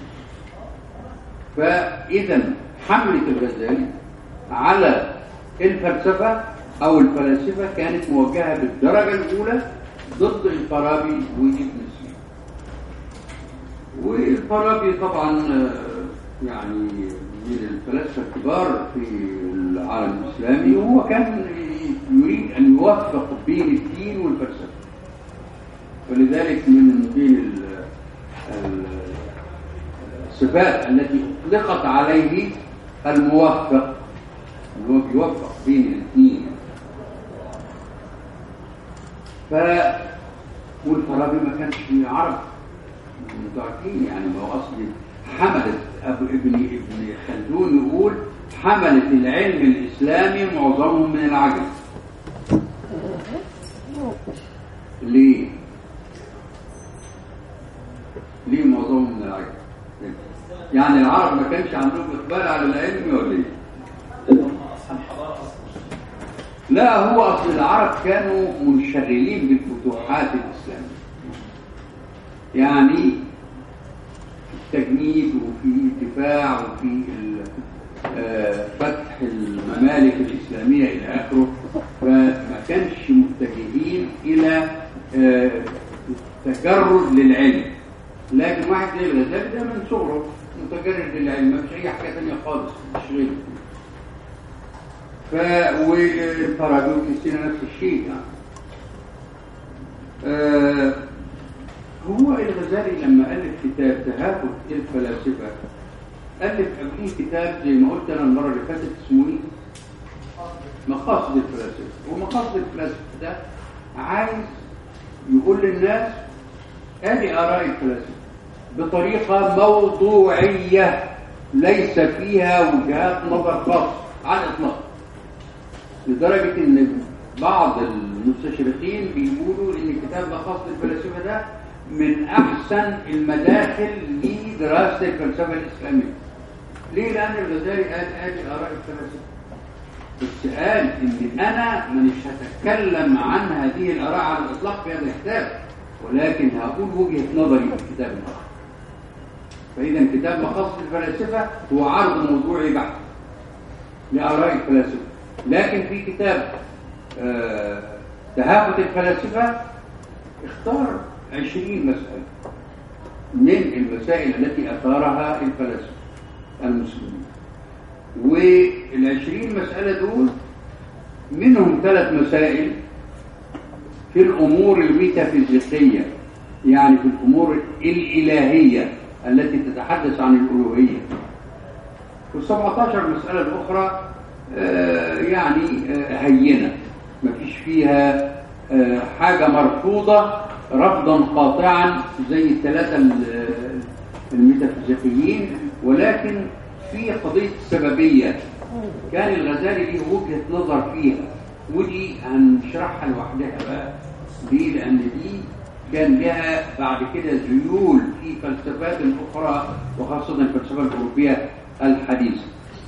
فإذا حملة الغزالي على الفلسفة أو الفلاسفة كانت موجهة بالدرجة الأولى ضد الفارابي وابن سينا والفارابي طبعا آه، يعني من الفلاسفة الكبار في العالم الإسلامي وهو كان يريد أن يوفق بين الدين والفلسفة ولذلك من بين ال- ال- الصفات التي أطلقت عليه الموفق اللي هو بيوفق بين الاثنين ف والفارابي ما كانش عرب انتوا عارفين يعني ما هو اصلي حملت ابو ابن ابن خلدون يقول حملت العلم الاسلامي معظمهم من العجم ليه؟ ليه معظمهم من العجم؟ يعني العرب ما كانش عندهم اقبال على العلم ولا ايه؟
هم اصحاب حضاره اصلا
لا هو اصل العرب كانوا منشغلين بالفتوحات الاسلاميه يعني في التجنيد وفي الدفاع وفي ال- آه، فتح الممالك الاسلاميه الى اخره فما كانش متجهين الى آه، التجرد للعلم لكن واحد زي الغزالي ده من صغره متجرد للعلم ما فيش اي حاجه ثانيه خالص مش غيره ف والفارابي وابن سينا نفس الشيء يعني آه هو الغزالي لما ألف كتاب تهافت الفلاسفة ألف قبليه كتاب زي ما قلت أنا المرة اللي فاتت اسمه إيه؟ مقاصد الفلاسفة ومقاصد الفلاسفة ده عايز يقول للناس ادي آراء الفلاسفة بطريقة موضوعية ليس فيها وجهات نظر خاصة على الإطلاق لدرجة إن بعض المستشرقين بيقولوا إن كتاب مقاصد الفلاسفة ده من أحسن المداخل لدراسة الفلسفة الإسلامية. ليه؟ لأن الغزالي قال آدي آراء الفلاسفة. بس قال إن أنا مش هتكلم عن هذه الآراء على الإطلاق في هذا الكتاب ولكن هقول وجهة نظري في الكتاب الآخر. فإذا كتاب مقاصد الفلاسفة هو عرض موضوعي بحت لآراء الفلاسفة لكن في كتاب آه، تهافت الفلاسفة اختار عشرين مسألة من المسائل التي أثارها الفلاسفة المسلمين والعشرين مسألة دول منهم ثلاث مسائل في الأمور الميتافيزيقية يعني في الأمور الإلهية التي تتحدث عن الألوهية وال17 مسألة الأخرى آه، يعني آه، هينة ما فيش فيها آه، حاجة مرفوضة رفضا قاطعا زي الثلاثة ال- الميتافيزيقيين ولكن في قضية السببية كان الغزالي له وجهة نظر فيها ودي هنشرحها لوحدها بقى ليه؟ لأن دي كان لها بعد كده ذيول في فلسفات أخرى وخاصة الفلسفة الأوروبية الحديثة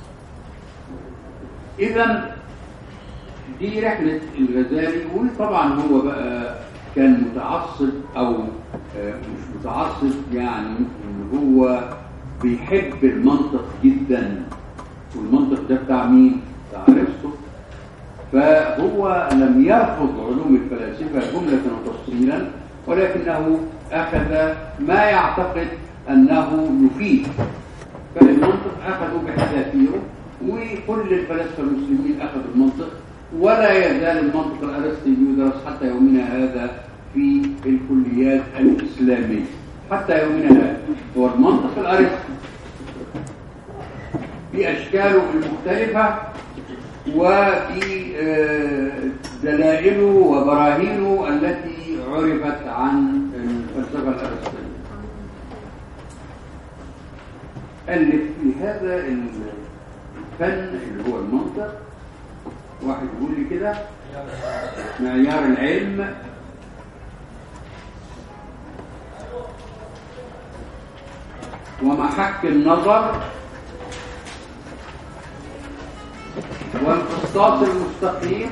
إذا دي رحلة الغزالي وطبعا هو بقى كان متعصب أو آه، مش متعصب يعني إن هو بيحب المنطق جدا والمنطق ده بتاع مين؟ بتاع أرسطو فهو لم يرفض علوم الفلاسفة جملة وتفصيلا ولكنه أخذ ما يعتقد أنه يفيد فالمنطق أخذوا بحذافيره وكل الفلاسفة المسلمين أخذوا المنطق ولا يزال المنطق الأرسطي يدرس حتى يومنا هذا في الكليات الإسلامية حتى يومنا هذا هو المنطق الأرسطي بأشكاله المختلفة وفي آه، دلائله وبراهينه التي عرفت عن الفلسفة الأرسطية ألف في هذا الفن اللي هو المنطق واحد يقول لي كده معيار العلم ومحك النظر والقسطاس المستقيم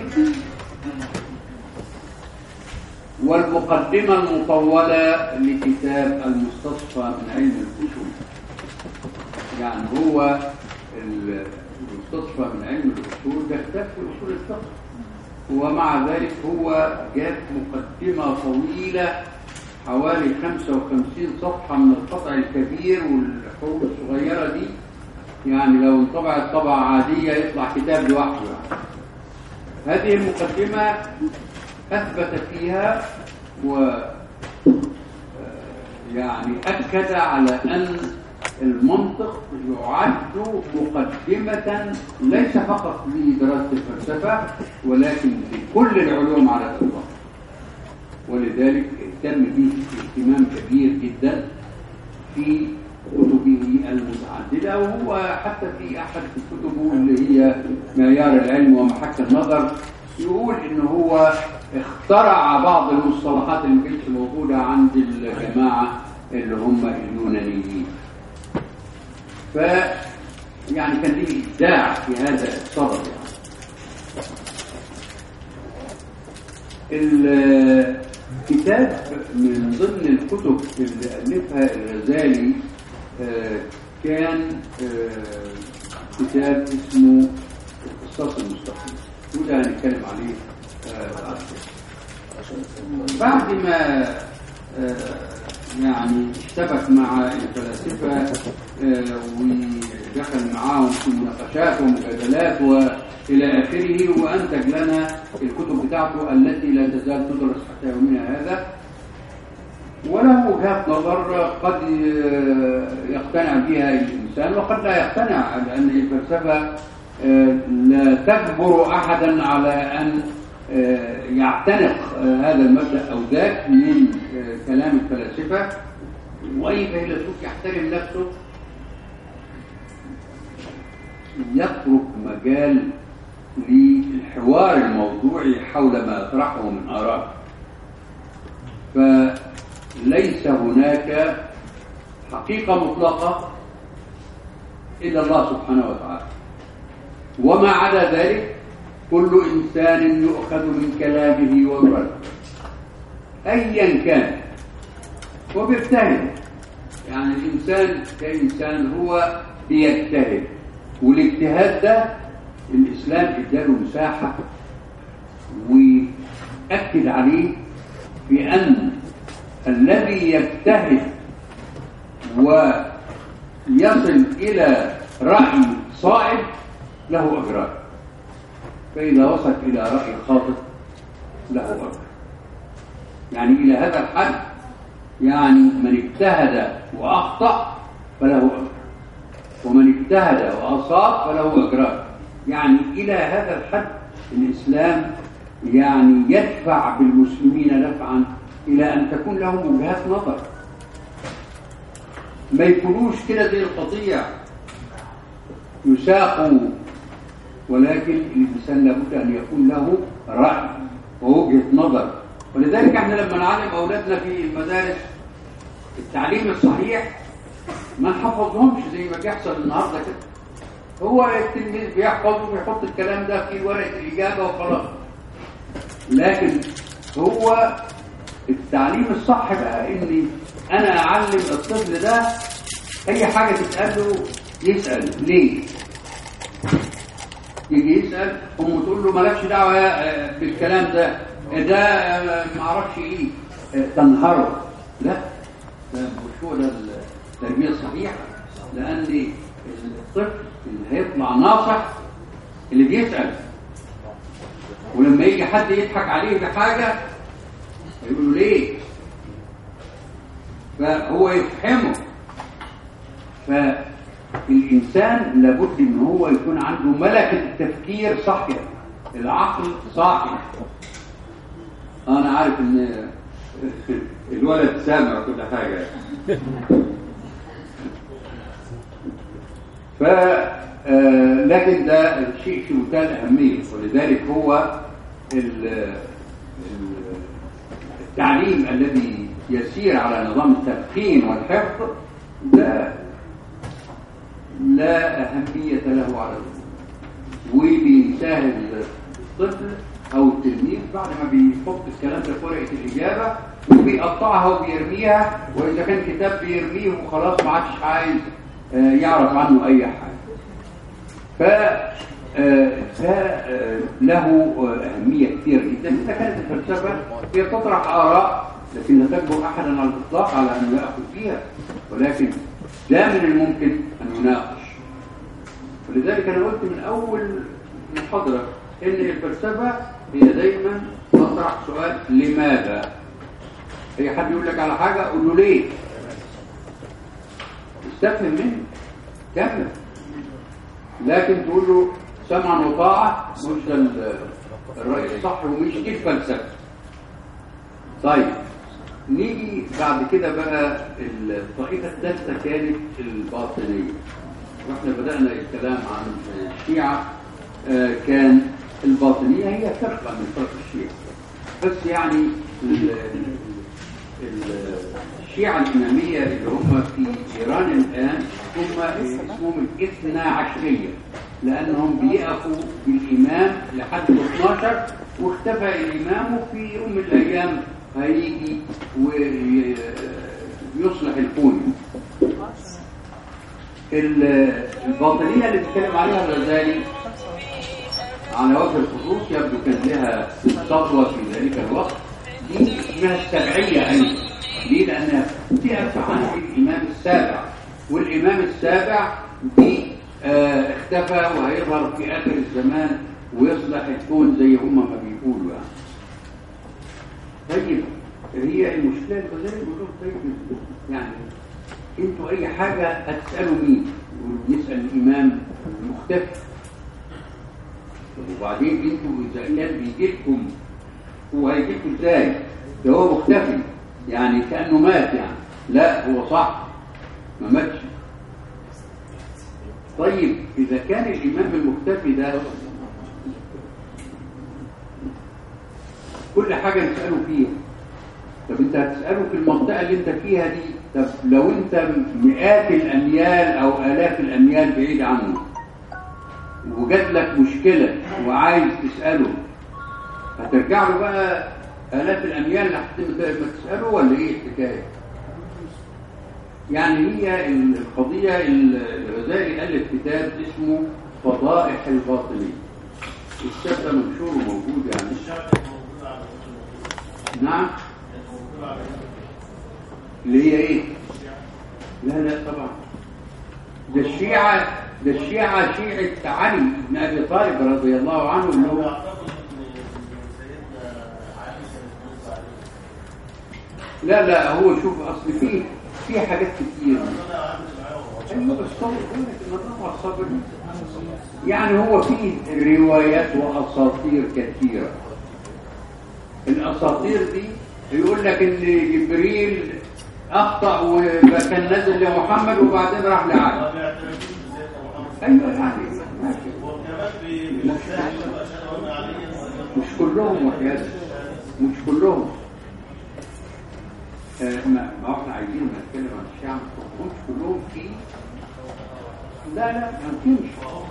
والمقدمة المطولة لكتاب المستصفى من علم الأصول يعني هو المستصفى من علم الأصول ده كتاب في أصول الفقه ومع ذلك هو جاب مقدمة طويلة حوالي 55 صفحة من القطع الكبير والحروف الصغيرة دي يعني لو انطبعت طبعة عادية يطلع كتاب لوحده يعني. هذه المقدمة أثبت فيها و يعني أكد على أن المنطق يعد مقدمة ليس فقط لدراسة الفلسفة ولكن لكل العلوم على الإطلاق ولذلك اهتم به اهتمام كبير جدا في كتبه المتعددة وهو حتى في أحد كتبه اللي هي معيار العلم ومحك النظر يقول إن هو اخترع بعض المصطلحات اللي ما كانتش موجودة عند الجماعة اللي هم اليونانيين ف يعني كان ليه إبداع في هذا الصدد يعني الكتاب من ضمن الكتب اللي ألفها الغزالي آه، كان آه، كتاب اسمه القصاص المستقيم وده هنتكلم عليه آه، بعد كده. بعد ما آه، يعني اشتبك مع الفلاسفة آه، ودخل معاهم في مناقشات ومجادلات وإلى آخره وأنتج لنا الكتب بتاعته التي لا تزال تدرس حتى يومنا هذا وله وجهات نظر قد يقتنع بها الإنسان وقد لا يقتنع لأن الفلسفة آه، لا تجبر أحدا على أن آه، يعتنق آه، هذا المبدأ أو ذاك من آه، كلام الفلاسفة وأي فيلسوف يحترم نفسه يترك مجال للحوار الموضوعي حول ما يطرحه من آراء فليس هناك حقيقة مطلقة إلا الله سبحانه وتعالى وما عدا ذلك كل إنسان يؤخذ من كلامه ويرد أيا كان وبيجتهد يعني الإنسان كإنسان هو بيجتهد والاجتهاد ده الإسلام اداله مساحة وأكد عليه بأن الذي يجتهد ويصل إلى رأي صائب له أجران فإذا وصل إلى رأي خاطئ له أجر يعني إلى هذا الحد يعني من اجتهد وأخطأ فله أجر ومن اجتهد وأصاب فله أجران يعني إلى هذا الحد الإسلام يعني يدفع بالمسلمين دفعا إلى أن تكون لهم وجهات نظر ما يكونوش كده زي القطيع يساقوا ولكن الإنسان لابد أن يكون له رأي ووجهة نظر ولذلك احنا لما نعلم أولادنا في المدارس التعليم الصحيح ما نحفظهمش زي ما بيحصل النهارده كده هو التلميذ بيحفظ ويحط الكلام ده في ورقة الإجابة وخلاص لكن هو التعليم الصح بقى إني أنا أعلم الطفل ده أي حاجة تتقال له يسأل ليه؟ يجي يسأل أمه تقول له مالكش دعوة آه، بالكلام ده ده آه، معرفش إيه آه، تنهره لا ده مش هو ده التربية الصحيحة لأن الطفل اللي هيطلع ناصح اللي بيسأل ولما يجي حد يضحك عليه بحاجة يقول له ليه فهو يفهمه فالإنسان لابد ان هو يكون عنده ملكة التفكير صحية العقل صاحي انا عارف ان الولد سامع كل حاجة ف آه، لكن ده شيء في منتهى الأهمية ولذلك هو ال- ال- التعليم الذي يسير على نظام التلقين والحفظ ده لا أهمية له على الأمور وبينتهي الطفل أو التلميذ بعد ما بيحط الكلام ده في ورقة الإجابة وبيقطعها وبيرميها وإذا كان كتاب بيرميه وخلاص ما عادش عايز آه، يعرف عنه أي حاجة ف آه، آه، له آه، أهمية كثيرة جدا إذا كانت الفلسفة هي تطرح آراء لكن لا تجبر أحدا على الإطلاق على أن يأخذ فيها ولكن لا من الممكن أن يناقش لذلك انا قلت من اول محاضره ان الفلسفه هي دايما تطرح سؤال لماذا اي حد يقول لك على حاجه قول له ليه استفهم منه كمل لكن تقول له سمعا وطاعه مش ده ال- الراي الصح ومش دي الفلسفه طيب نيجي بعد كده بقى الطائفه الثالثه كانت الباطنيه واحنا بدانا الكلام عن الشيعه آه، كان الباطنيه هي فرقه من فرق الشيعه بس يعني ال- ال- الشيعة الإمامية اللي هم في إيران الآن هم اسمهم الاثنى عشرية لأنهم بيقفوا بالإمام لحد 12 واختفى الإمام وفي يوم من الأيام هيجي ويصلح الكون ال- الباطنية اللي بيتكلم عليها الغزالي على وجه الخصوص يبدو كان لها سطوة في ذلك الوقت دي اسمها السبعية أيضا ليه؟ لأنها تقف عن الإمام السابع والإمام السابع دي آه اختفى وهيظهر في آخر الزمان ويصلح الكون زي هم ما بيقولوا يعني طيب هي المشكلة الغزالي بيقول لهم طيب يعني انتوا أي حاجة هتسألوا مين؟ يسأل الإمام المختفي وبعدين انتوا اذا كان بيجي لكم هو هيجي لكم ازاي؟ ده هو مختفي يعني كانه مات يعني لا هو صح ما ماتش طيب اذا كان الامام المختفي ده كل حاجه نساله فيها طب انت هتساله في المنطقه اللي انت فيها دي طب لو انت مئات الاميال او الاف الاميال بعيد عنه وجات لك مشكلة وعايز تسأله هترجع له بقى آلاف الأميال لحد ما ما تسأله ولا إيه الحكاية؟ يعني هي القضية الغزالي ألف كتاب اسمه فضائح الباطنية الكتاب ده منشور وموجود يعني نعم اللي هي ايه؟ لا لا طبعا ده الشيعة ده الشيعة شيعة علي بن أبي طالب رضي الله عنه اللي هو لا لا هو شوف أصل فيه في حاجات كتير أيوة بس صبر الموضوع الصبر يعني هو فيه روايات وأساطير كثيرة الأساطير دي يقول لك إن جبريل أخطأ وكان نازل لمحمد وبعدين راح لعلي ايوه يعني ماشي مش كلهم وحياة مش كلهم آه، ما ما احنا عايزين نتكلم عن الشعب مش كلهم في لا لا ما يمكنش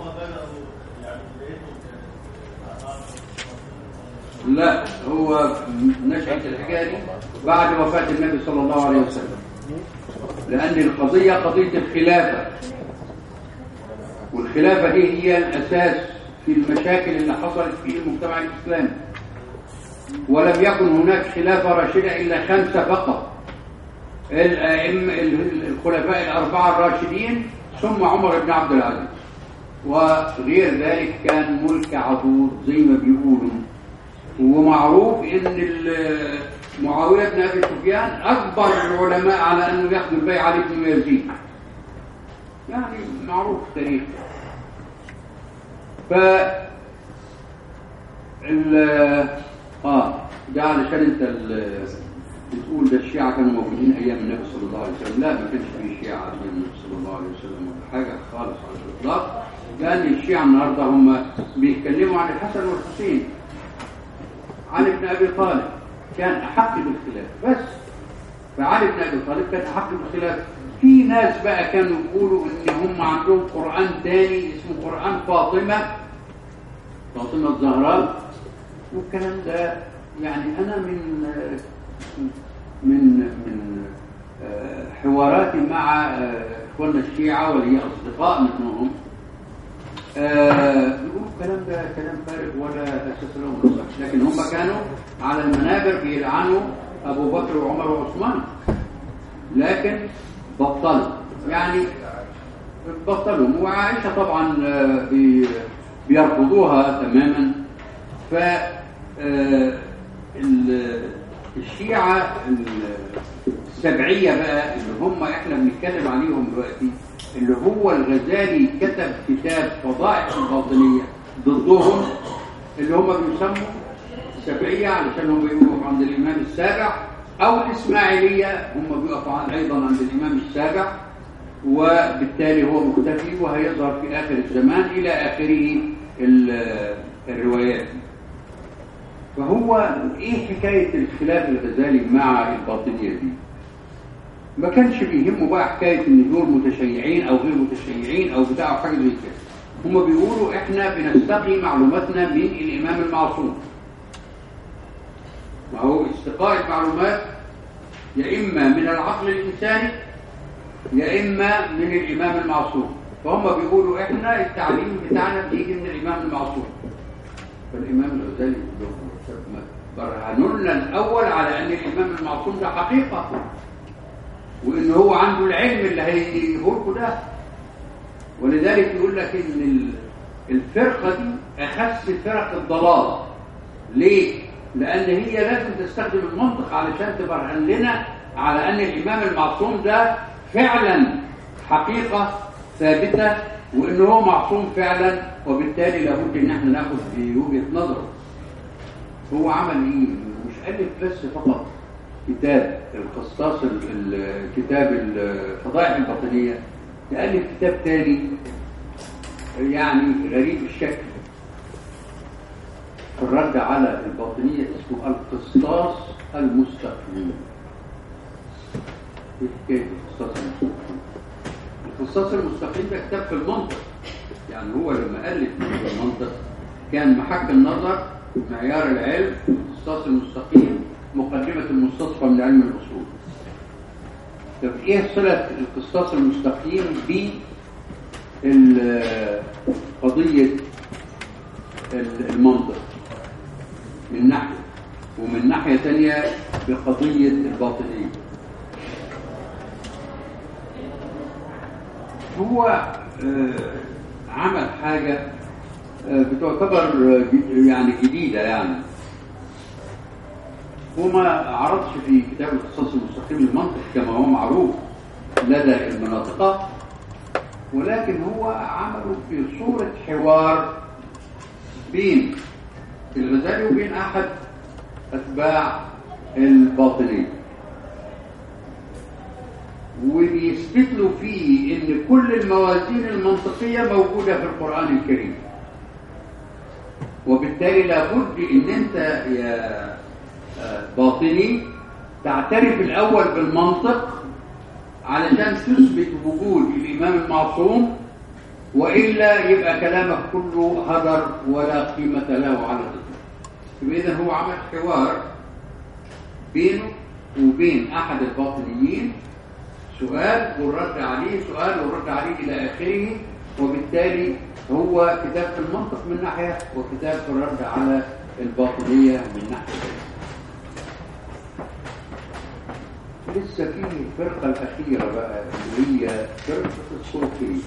لا هو نشأة الحكاية دي بعد وفاة النبي صلى الله عليه وسلم لأن القضية قضية الخلافة والخلافة دي هي الأساس في المشاكل اللي حصلت في المجتمع الإسلامي ولم يكن هناك خلافة راشدة إلا خمسة فقط الأئمة الخلفاء الأربعة الراشدين ثم عمر بن عبد العزيز وغير ذلك كان ملك عضور زي ما بيقولوا ومعروف ان ال- معاوية بن أبي سفيان أكبر العلماء على أنه ياخذ البيع علي بن يزيد يعني معروف التاريخ ف ال اه ده علشان انت ال- بتقول ده الشيعة كانوا موجودين ايام النبي صلى الله عليه وسلم لا ما كانش فيه شيعة ايام النبي صلى الله عليه وسلم ولا حاجة خالص على الاطلاق لان الشيعة النهارده هم بيتكلموا عن الحسن والحسين علي بن ابي طالب كان احق بالخلاف بس فعلي بن ابي طالب كان احق بالخلاف في ناس بقى كانوا يقولوا ان هم عندهم قران تاني اسمه قران فاطمه فاطمه الزهراء والكلام ده يعني انا من من من آه، حواراتي مع آه، اخواننا الشيعه واللي هي اصدقاء منهم آه، بيقولوا الكلام ده كلام فارغ ولا اساس له من الصحة. لكن هم كانوا على المنابر بيلعنوا ابو بكر وعمر وعثمان لكن بطلوا يعني بطلوا وعائشة طبعا آه، بي- بيرفضوها تماما ف آه، ال- الشيعة ال- السبعية بقى اللي هم احنا بنتكلم عليهم دلوقتي اللي هو الغزالي كتب كتاب فضائح الباطنية ضدهم اللي هم بيسموا السبعية علشان هم بيقفوا عند الإمام السابع أو الإسماعيلية هم بيقفوا عن- أيضا عند الإمام السابع وبالتالي هو مختفي وهيظهر في آخر الزمان إلى آخره ال- الروايات فهو إيه حكاية الخلاف الغزالي مع الباطنية دي؟ ما كانش بيهمه بقى حكاية إن دول متشيعين أو غير متشيعين أو بتاع أو حاجة زي كده هم بيقولوا إحنا بنستقي معلوماتنا من الإمام المعصوم ما هو استقاء المعلومات يا إما من العقل الإنساني يا إما من الإمام المعصوم فهم بيقولوا إحنا التعليم بتاعنا بيجي من الإمام المعصوم فالإمام الغزالي يقول لهم طب ما برهنوا لنا الأول على أن الإمام المعصوم ده حقيقة وإن هو عنده العلم اللي هيجيه لكم ده ولذلك يقول لك إن ال- الفرقة دي أخس فرق الضلال ليه؟ لأن هي لازم تستخدم المنطق علشان تبرهن لنا على أن الإمام المعصوم ده فعلا حقيقة ثابتة وإن هو معصوم فعلا وبالتالي لابد إن احنا ناخد بوجهة نظره هو عمل إيه؟ مش ألف بس فقط كتاب القسطاس ال- ال- كتاب الفضائح الباطنية تألف كتاب تاني يعني غريب الشكل في الرد على الباطنية اسمه القسطاس المستقيم ايه حكاية القسطاس المستقيم؟ القسطاس المستقيم ده كتاب في المنطق يعني هو لما ألف في المنطق كان محك النظر معيار العلم القسطاس المستقيم مقدمة المستصفى من علم الأصول طب ايه صلة القسطاس المستقيم بقضية المنطق من ناحية ومن ناحية تانية بقضية الباطنية هو آه، عمل حاجة آه، بتعتبر آه، ج- يعني جديدة يعني هو ما عرضش في كتاب القصص المستقيم المنطق كما هو معروف لدى المناطق ولكن هو عمله في صورة حوار بين الغزالي وبين أحد أتباع الباطنية وبيثبت له فيه ان كل الموازين المنطقية موجودة في القرآن الكريم وبالتالي لابد ان انت يا آه، باطني تعترف الاول بالمنطق علشان تثبت وجود الامام المعصوم والا يبقى كلامك كله هدر ولا قيمه له على الاطلاق يبقى اذا هو عمل حوار بينه وبين احد الباطنيين سؤال والرد عليه سؤال والرد عليه الى اخره وبالتالي هو كتاب في المنطق من ناحيه وكتاب في الرد على الباطنيه من ناحيه ثانيه لسه في الفرقة الأخيرة بقى اللي هي فرقة الصوفية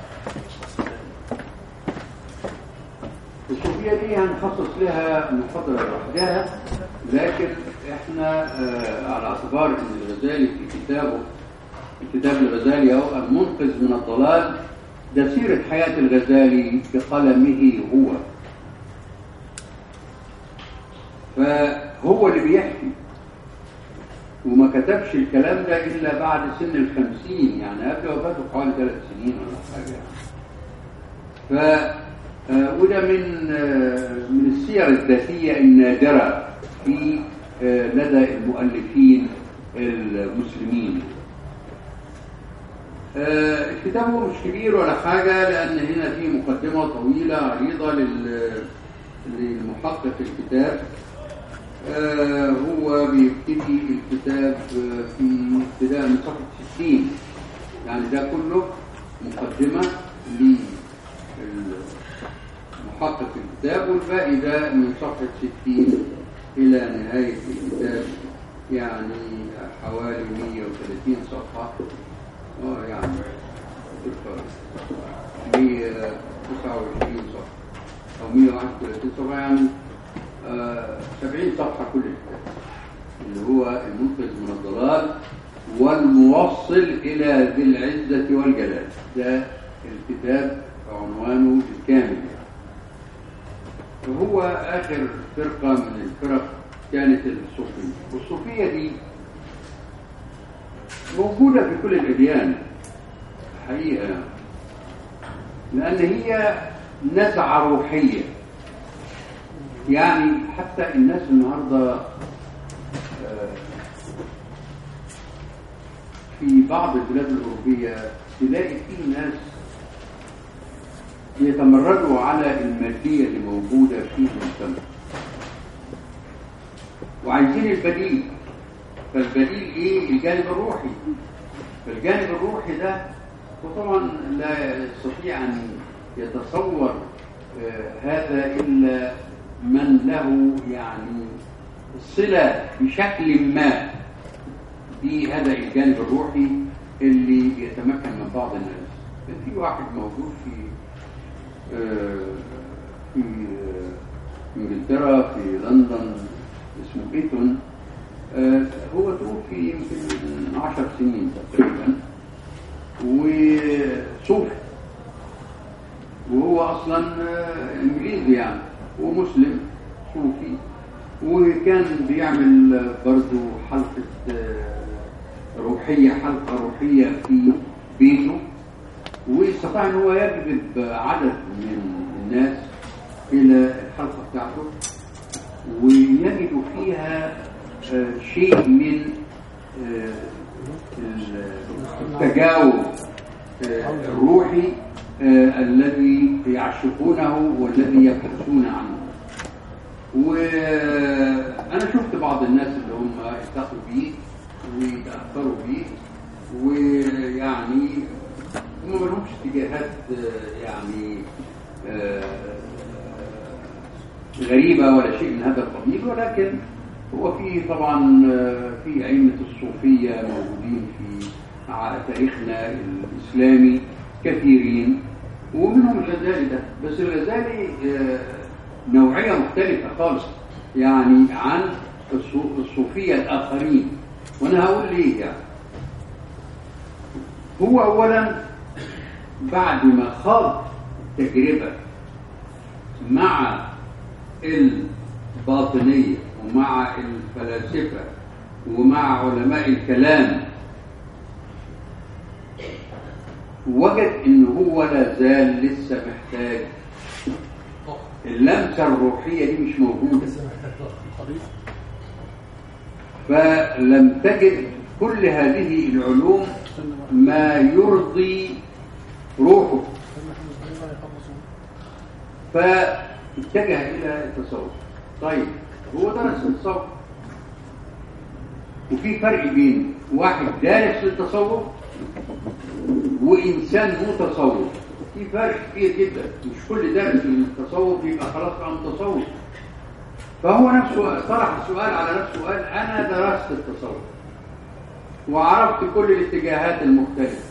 الصوفية دي هنخصص لها محاضرة لوحدها لكن احنا آه على اعتبار ان الغزالي في كتابه في كتاب الغزالي هو المنقذ من الضلال ده سيرة حياة الغزالي بقلمه هو فهو اللي بيحكي وما كتبش الكلام ده إلا بعد سن الخمسين يعني قبل وفاته حوالي ثلاث سنين ولا حاجة ف آه، وده من آه، من السير الذاتية النادرة في آه، لدى المؤلفين المسلمين آه، الكتاب هو مش كبير ولا حاجة لأن هنا في مقدمة طويلة عريضة لل- للمحقق الكتاب آه، هو بيبتدي الكتاب آه، في ابتداء من صفحة 60 يعني ده كله مقدمة للمحقق الكتاب والباقي ده من صفحة 60 إلى نهاية الكتاب يعني حوالي 130 صفحة اه يعني فرقة 129 صفحة أو 131 صفحة يعني آه، 70 صفحة كل كتاب اللي هو المنقذ من الضلال والموصل إلى ذي العزة والجلال ده الكتاب عنوانه الكامل يعني. وهو آخر فرقة من الفرق كانت الصوفية والصوفية دي موجودة في كل الأديان حقيقة يعني. لأن هي نزعة روحية يعني حتى الناس النهاردة آه، في بعض البلاد الأوروبية تلاقي في ناس يتمردوا على المادية اللي موجودة في المجتمع وعايزين البديل فالبديل ايه الجانب الروحي فالجانب الروحي ده وطبعا لا يستطيع ان يتصور آه، هذا الا من له يعني صله بشكل ما بهذا الجانب الروحي اللي يتمكن من بعض الناس في واحد موجود في آه، في آه، انجلترا في لندن اسمه ايتون آه، هو توفي يمكن من عشر سنين تقريبا وصوفي وهو اصلا آه، انجليزي يعني ومسلم صوفي وكان بيعمل آه، برضو حلقة آه، روحية حلقة روحية في بيته واستطاع ان هو يجذب عدد من الناس الى الحلقة بتاعته ويجد فيها آه، شيء من آه، التجاوب آه، الروحي آه، الذي يعشقونه والذي يبحثون عنه وانا شفت بعض الناس اللي هم التقوا بيه وتاثروا بيه ويعني هم ما لهمش اتجاهات آه، يعني آه، غريبة ولا شيء من هذا القبيل ولكن هو في طبعا آه، في أئمة الصوفية موجودين في ع- تاريخنا الإسلامي كثيرين ومنهم الغزالي ده بس الغزالي آه، نوعية مختلفة خالص يعني عن الصو- الصوفية الآخرين وأنا هقول ليه يعني هو أولا بعد ما خاض تجربة مع الباطنية ومع الفلاسفة ومع علماء الكلام وجد ان هو لا زال لسه محتاج اللمسة الروحية دي مش موجودة فلم تجد كل هذه العلوم ما يرضي روحه فاتجه الى التصوف طيب هو درس التصوف وفي فرق بين واحد دارس للتصوف وانسان متصوف في فرق كبير جدا مش كل دارس للتصوف يبقى خلاص عن التصوف فهو نفسه طرح السؤال على نفسه قال انا درست التصوف وعرفت كل الاتجاهات المختلفه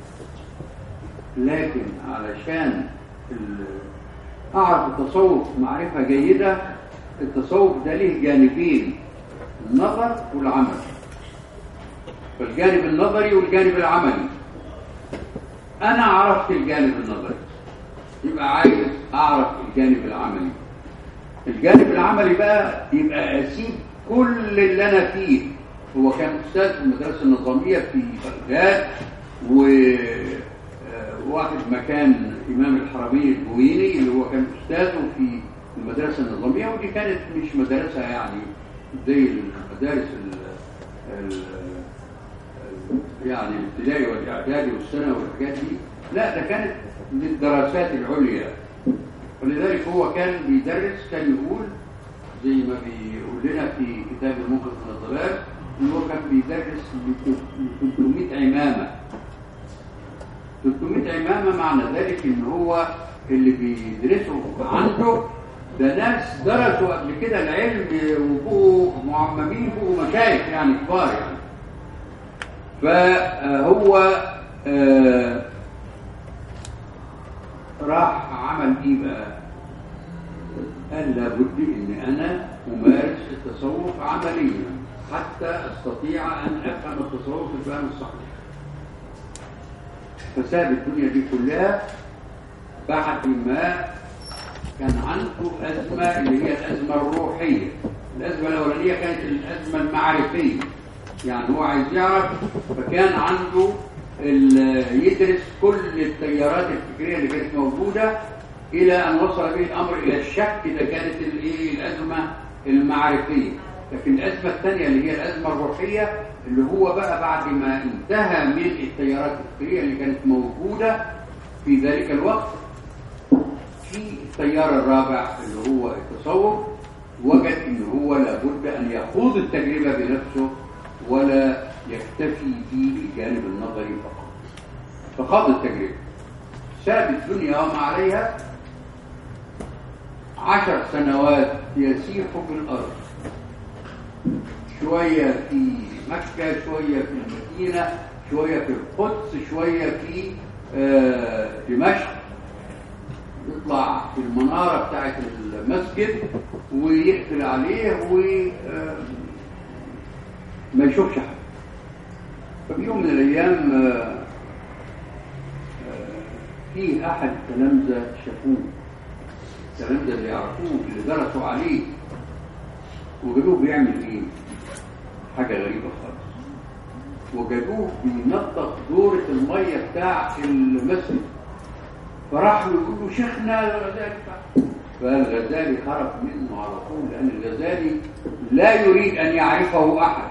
لكن علشان ال- أعرف التصوف معرفة جيدة التصوف ده ليه جانبين النظر والعمل فالجانب النظري والجانب العملي أنا عرفت الجانب النظري يبقى عايز أعرف الجانب العملي الجانب العملي بقى يبقى أسيب كل اللي أنا فيه هو كان أستاذ في المدرسة النظامية في بغداد و آه، واحد مكان إمام الحرمين البويني اللي هو كان أستاذه في المدرسة النظامية ودي كانت مش مدرسة يعني زي المدارس ال ال ال- يعني الابتدائي والإعدادي والثانوي والحاجات دي لا ده كانت للدراسات العليا ولذلك هو كان بيدرس كان يقول زي ما بيقول لنا في كتاب المنقذ من الضلال ان هو كان بيدرس ل 300 عمامه 300 عمامه معنى ذلك ان هو اللي بيدرسوا عنده ده ناس درسوا قبل كده العلم وبقوا معممين بقوا مشايخ يعني كبار يعني فهو آه، راح عمل ايه بقى قال لابد ان انا امارس التصوف عمليا حتى استطيع ان افهم التصوف الفهم الصحيح فساب الدنيا دي كلها بعد ما كان عنده أزمة اللي هي الأزمة الروحية الأزمة الأولانية كانت الأزمة المعرفية يعني هو عايز يعرف فكان عنده ال- يدرس كل التيارات الفكرية اللي كانت موجودة إلى أن وصل به الأمر إلى الشك إذا كانت الإيه الأزمة المعرفية لكن الأزمة الثانية اللي هي الأزمة الروحية اللي هو بقى بعد ما انتهى من التيارات الفكرية اللي كانت موجودة في ذلك الوقت في التيار الرابع اللي هو التصوف وجد ان هو لابد ان يخوض التجربه بنفسه ولا يكتفي بالجانب النظري فقط فخاض التجربه ساب الدنيا وما عليها عشر سنوات يسيح في الارض شويه في مكه شويه في المدينه شويه في القدس شويه في آه، دمشق يطلع في المنارة بتاعت المسجد ويقفل عليه و آه، ما يشوفش حد ففي يوم من الأيام آه، آه، في أحد التلامذة شافوه التلامذة اللي يعرفوه اللي درسوا عليه وجابوه بيعمل إيه؟ حاجة غريبة خالص وجابوه بينظف دورة المية بتاع المسجد فراح له يقول له شيخنا الغزالي فالغزالي خرج منه على طول لأن الغزالي لا يريد أن يعرفه أحد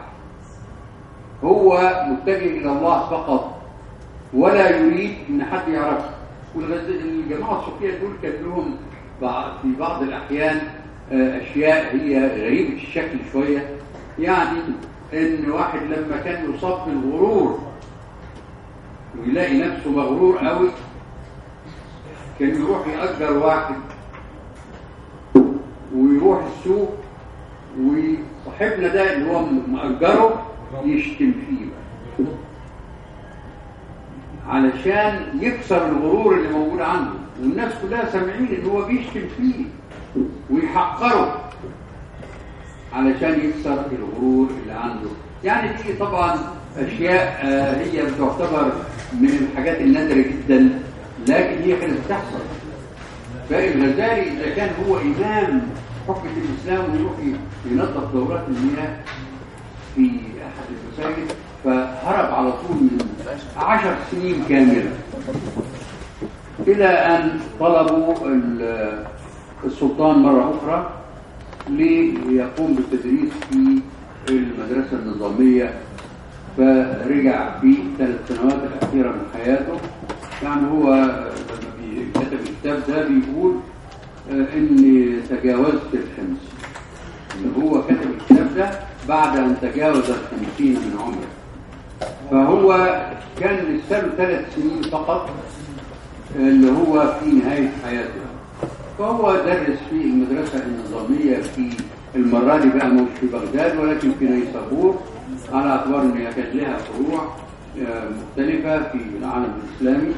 هو متجه إلى الله فقط ولا يريد أن حد يعرفه والجماعة الصوفية دول كان لهم بعض- في بعض الأحيان آه، أشياء هي غريبة الشكل شوية يعني إن واحد لما كان يصاب بالغرور ويلاقي نفسه مغرور قوي كان يروح يأجر واحد ويروح السوق وصاحبنا ده اللي هو مأجره يشتم فيه بقى. علشان يكسر الغرور اللي موجود عنده والناس كلها سامعين ان هو بيشتم فيه ويحقره علشان يكسر الغرور اللي عنده يعني دي طبعا اشياء آه، هي بتعتبر من الحاجات النادره جدا لكن هي كانت بتحصل فالغزالي اذا كان هو امام حكمه الاسلام ويروح ينظف دورات المياه في احد المساجد فهرب على طول من عشر سنين كامله الى ان طلبوا ال- السلطان مره اخرى ليقوم بالتدريس في المدرسه النظاميه فرجع في الثلاث سنوات الاخيره من حياته يعني هو لما بي- كتب الكتاب ده بيقول آه، اني تجاوزت الخمس ان هو كتب الكتاب ده بعد ان تجاوز الخمسين من عمره فهو كان لسه له ثلاث سنين فقط اللي هو في نهاية حياته فهو درس في المدرسة النظامية في المرة دي بقى مش في بغداد ولكن في نيسابور على اعتبار ان هي كانت لها فروع آه، مختلفة في العالم الإسلامي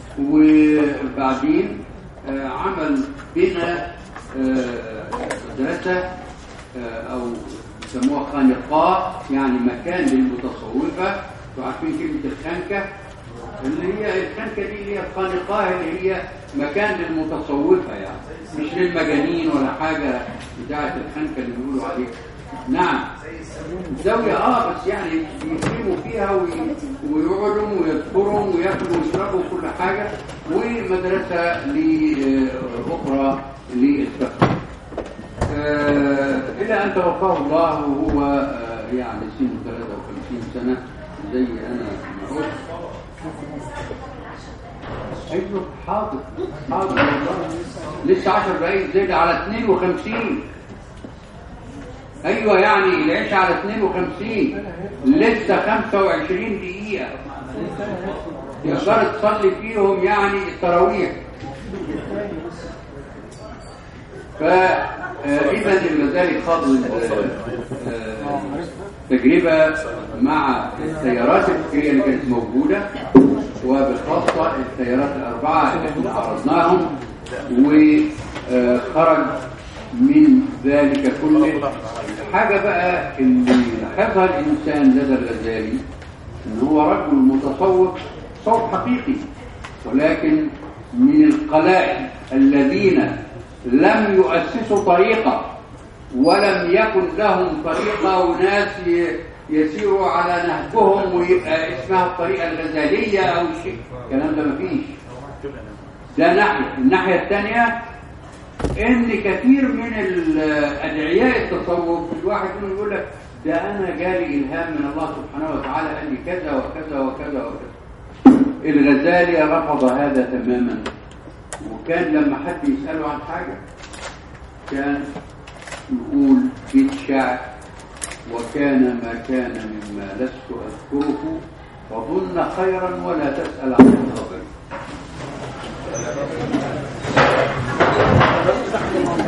وبعدين آه، عمل بنا آه، مدرسة آه، أو يسموها خانقاء يعني مكان للمتصوفة انتوا عارفين كلمة الخنكة اللي هي الخنكة دي اللي هي الخانقاء اللي هي مكان للمتصوفة يعني مش للمجانين ولا حاجة بتاعة الخنكة اللي بيقولوا عليها نعم زاوية اه بس يعني بيقيموا فيها وي- ويقعدوا ويذكروا وياكلوا ويشربوا كل حاجة ومدرسة ل- آه، أخرى للفقه آه، إلى أن توفاه الله وهو آه، يعني سنه 53 سنة زي أنا ما قلت أيوه حاضر حاضر والله لسه 10 دقايق زاد على 52 أيوه يعني العيش على 52 لسه 25 دقيقة تقدر تصلي فيهم يعني التراويح فإذا المزالي خاض التجربة مع التيارات الفكرية اللي كانت موجودة وبخاصة التيارات الأربعة اللي احنا عرضناهم وخرج من ذلك كله حاجة بقى اللي لاحظها الإنسان لدى الغزالي إن هو رجل متصوف صوت حقيقي ولكن من القلائل الذين لم يؤسسوا طريقة ولم يكن لهم طريقة وناس ي- يسيروا على نهجهم ويبقى اسمها الطريقة الغزالية أو شيء الكلام ده مفيش ده ناحية الناحية الثانية ان كثير من ال- ادعياء التصوف الواحد منهم يقول لك ده انا جالي الهام من الله سبحانه وتعالى قال لي كذا وكذا وكذا وكذا الغزالي رفض هذا تماما وكان لما حد يساله عن حاجه كان يقول بيت شعر وكان ما كان مما لست اذكره فظن خيرا ولا تسال عن الخبر